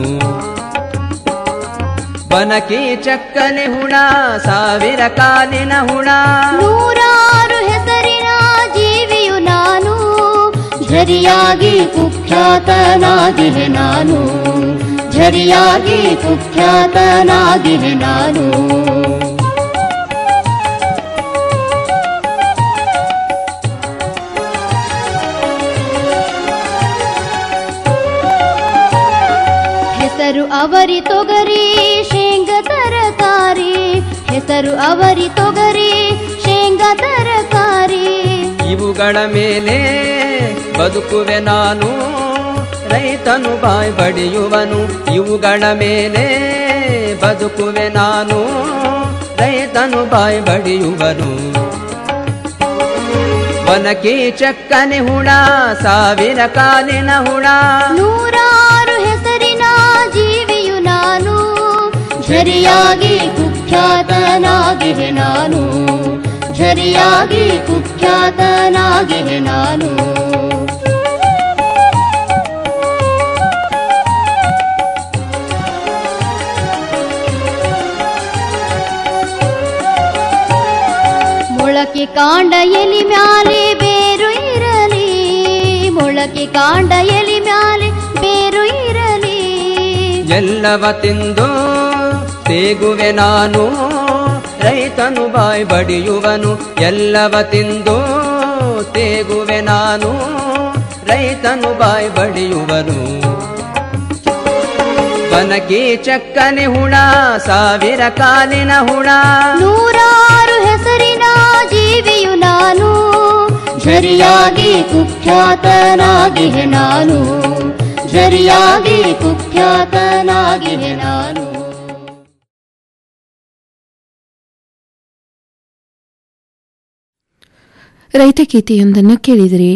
ಬನಕಿ ಚಕ್ಕನೆ ಹುಣ ಸಾವಿರ ಕಾಲಿನ ಹುಣ ನೂರಾರು ಹೆಸರಿನ ಜೀವಿಯು ನಾನು ಝರಿಯಾಗಿ ಕುಖ್ಯಾತನಾಗಿಹೆ ನಾನು ಝರಿಯಾಗಿ ಕುಖ್ಯಾತನಾಗಿಹೆ ನಾನು ಹೆಸರು ಅವರಿ ತೊಗರಿ ಶೇಂಗ ತರಕಾರಿ ಹೆಸರು ಅವರಿ ತೊಗರಿ ಶೇಂಗ ತರಕಾರಿ ಇವುಗಳ ಮೇಲೆ ಬದುಕುವೆ ನಾನು ರೈತನು ಬಾಯ್ ಬಡಿಯುವನು ಇವುಗಳ ಮೇಲೆ ಬದುಕುವೆ ನಾನು ರೈತನು ಬಾಯ್ ಬಡಿಯುವನು ಬನಕಿ ಚಕ್ಕನೆ ಹುಣ ಸಾವಿರ ಕಾಲಿನ ಹುಣ ನೂರಾರು ಹೆಸರಿನ ಜೀವಿಯು ನಾನು ಝರಿಯಾಗಿ ಕುಖ್ಯಾತನಾಗಿಹೆ ನಾನು ಝರಿಯಾಗಿ ಕುಖ್ಯಾತನಾಗಿಹೆ ನಾನು ಮೊಳಕೆ ಕಾಂಡ ಎಲಿ ಮ್ಯಾಲೆ ಬೇರು ಇರಲಿ ಮೊಳಕೆ ಕಾಂಡ ಎಲಿ ಮ್ಯಾಲೆ ಬೇರು ಇರಲಿ ಎಲ್ಲವ ತಿಂದು ತೇಗುವೆ ನಾನು ರೈತನು ಬಾಯ್ ಬಡಿಯುವನು ಎಲ್ಲವ ತಿಂದು ತೇಗುವೆ ನಾನು ರೈತನು ಬಾಯ್ ಬಡಿಯುವನು ಬನಕಿ ಚಕ್ಕನೆ ಹುಣ ಸಾವಿರ ಕಾಲಿನ ಹುಣ ನೂರಾರು ಹೆಸರಿನ ಜೀವಿಯು ನಾನು ಝರಿಯಾಗಿ ಕುಖ್ಯಾತನಾಗಿಹೆ ನಾನು ಸರಿಯಾಗಿ ಕುಖ್ಯಾತನಾಗಿವೆ ನಾನು ರೈತ ಗೀತೆಯೊಂದನ್ನು ಕೇಳಿದಿರಿ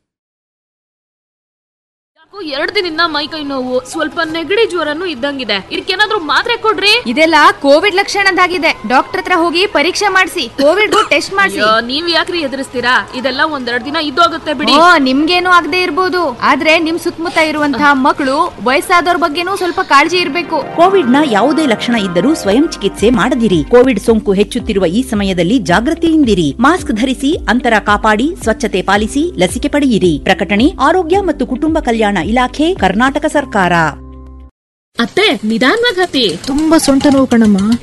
ಎರಡ್ ದಿನದಿಂದ ಮೈ ಕೈ ನೋವು ಸ್ವಲ್ಪ ನೆಗಡಿ ಜ್ವರನು ಇದ್ದಂಗಿದೆ ಇದಕ್ಕೇನಾದ್ರೂ ಮಾತ್ರೆ ಕೊಡ್ರಿ ಇದೆಲ್ಲ ಕೋವಿಡ್ ಲಕ್ಷಣದಾಗಿದೆ ಡಾಕ್ಟರ್ ಹತ್ರ ಹೋಗಿ ಪರೀಕ್ಷೆ ಮಾಡಿಸಿ ಕೋವಿಡ್ ಟೆಸ್ಟ್ ಮಾಡಿಸಿ ಅಯ್ಯೋ, ನೀವ್ ಯಾಕ್ರಿ ಎದುರಿಸ್ತೀರಾ ಇದೆಲ್ಲ ಒಂದೆರಡ್ ದಿನ ಇದ್ದೋಗುತ್ತೆ ಬಿಡಿ ಓ ನಿಮ್ಗೇನು ಆಗದೆ ಇರ್ಬೋದು ಆದ್ರೆ ನಿಮ್ ಸುತ್ತಮುತ್ತ ಇರುವಂತಹ ಮಕ್ಕಳು ವಯಸ್ಸಾದವ್ರ ಬಗ್ಗೆನೂ ಸ್ವಲ್ಪ ಕಾಳಜಿ ಇರ್ಬೇಕು ಕೋವಿಡ್ನ ಯಾವುದೇ ಲಕ್ಷಣ ಇದ್ದರೂ ಸ್ವಯಂ ಚಿಕಿತ್ಸೆ ಮಾಡದಿರಿ ಕೋವಿಡ್ ಸೋಂಕು ಹೆಚ್ಚುತ್ತಿರುವ ಈ ಸಮಯದಲ್ಲಿ ಜಾಗೃತಿಯಿಂದಿರಿ ಮಾಸ್ಕ್ ಧರಿಸಿ ಅಂತರ ಕಾಪಾಡಿ ಸ್ವಚ್ಛತೆ ಪಾಲಿಸಿ ಲಸಿಕೆ ಪಡೆಯಿರಿ ಪ್ರಕಟಣೆ ಆರೋಗ್ಯ ಮತ್ತು ಕುಟುಂಬ ಕಲ್ಯಾಣ ಇಲಾಖೆ ಕರ್ನಾಟಕ ಸರ್ಕಾರ ಅತ್ತೆ ನಿಧಾನವಾಗಿ ಹತ್ತಿ ತುಂಬಾ ಸೊಂಟ ನೋವು ಕಣಮ್ಮ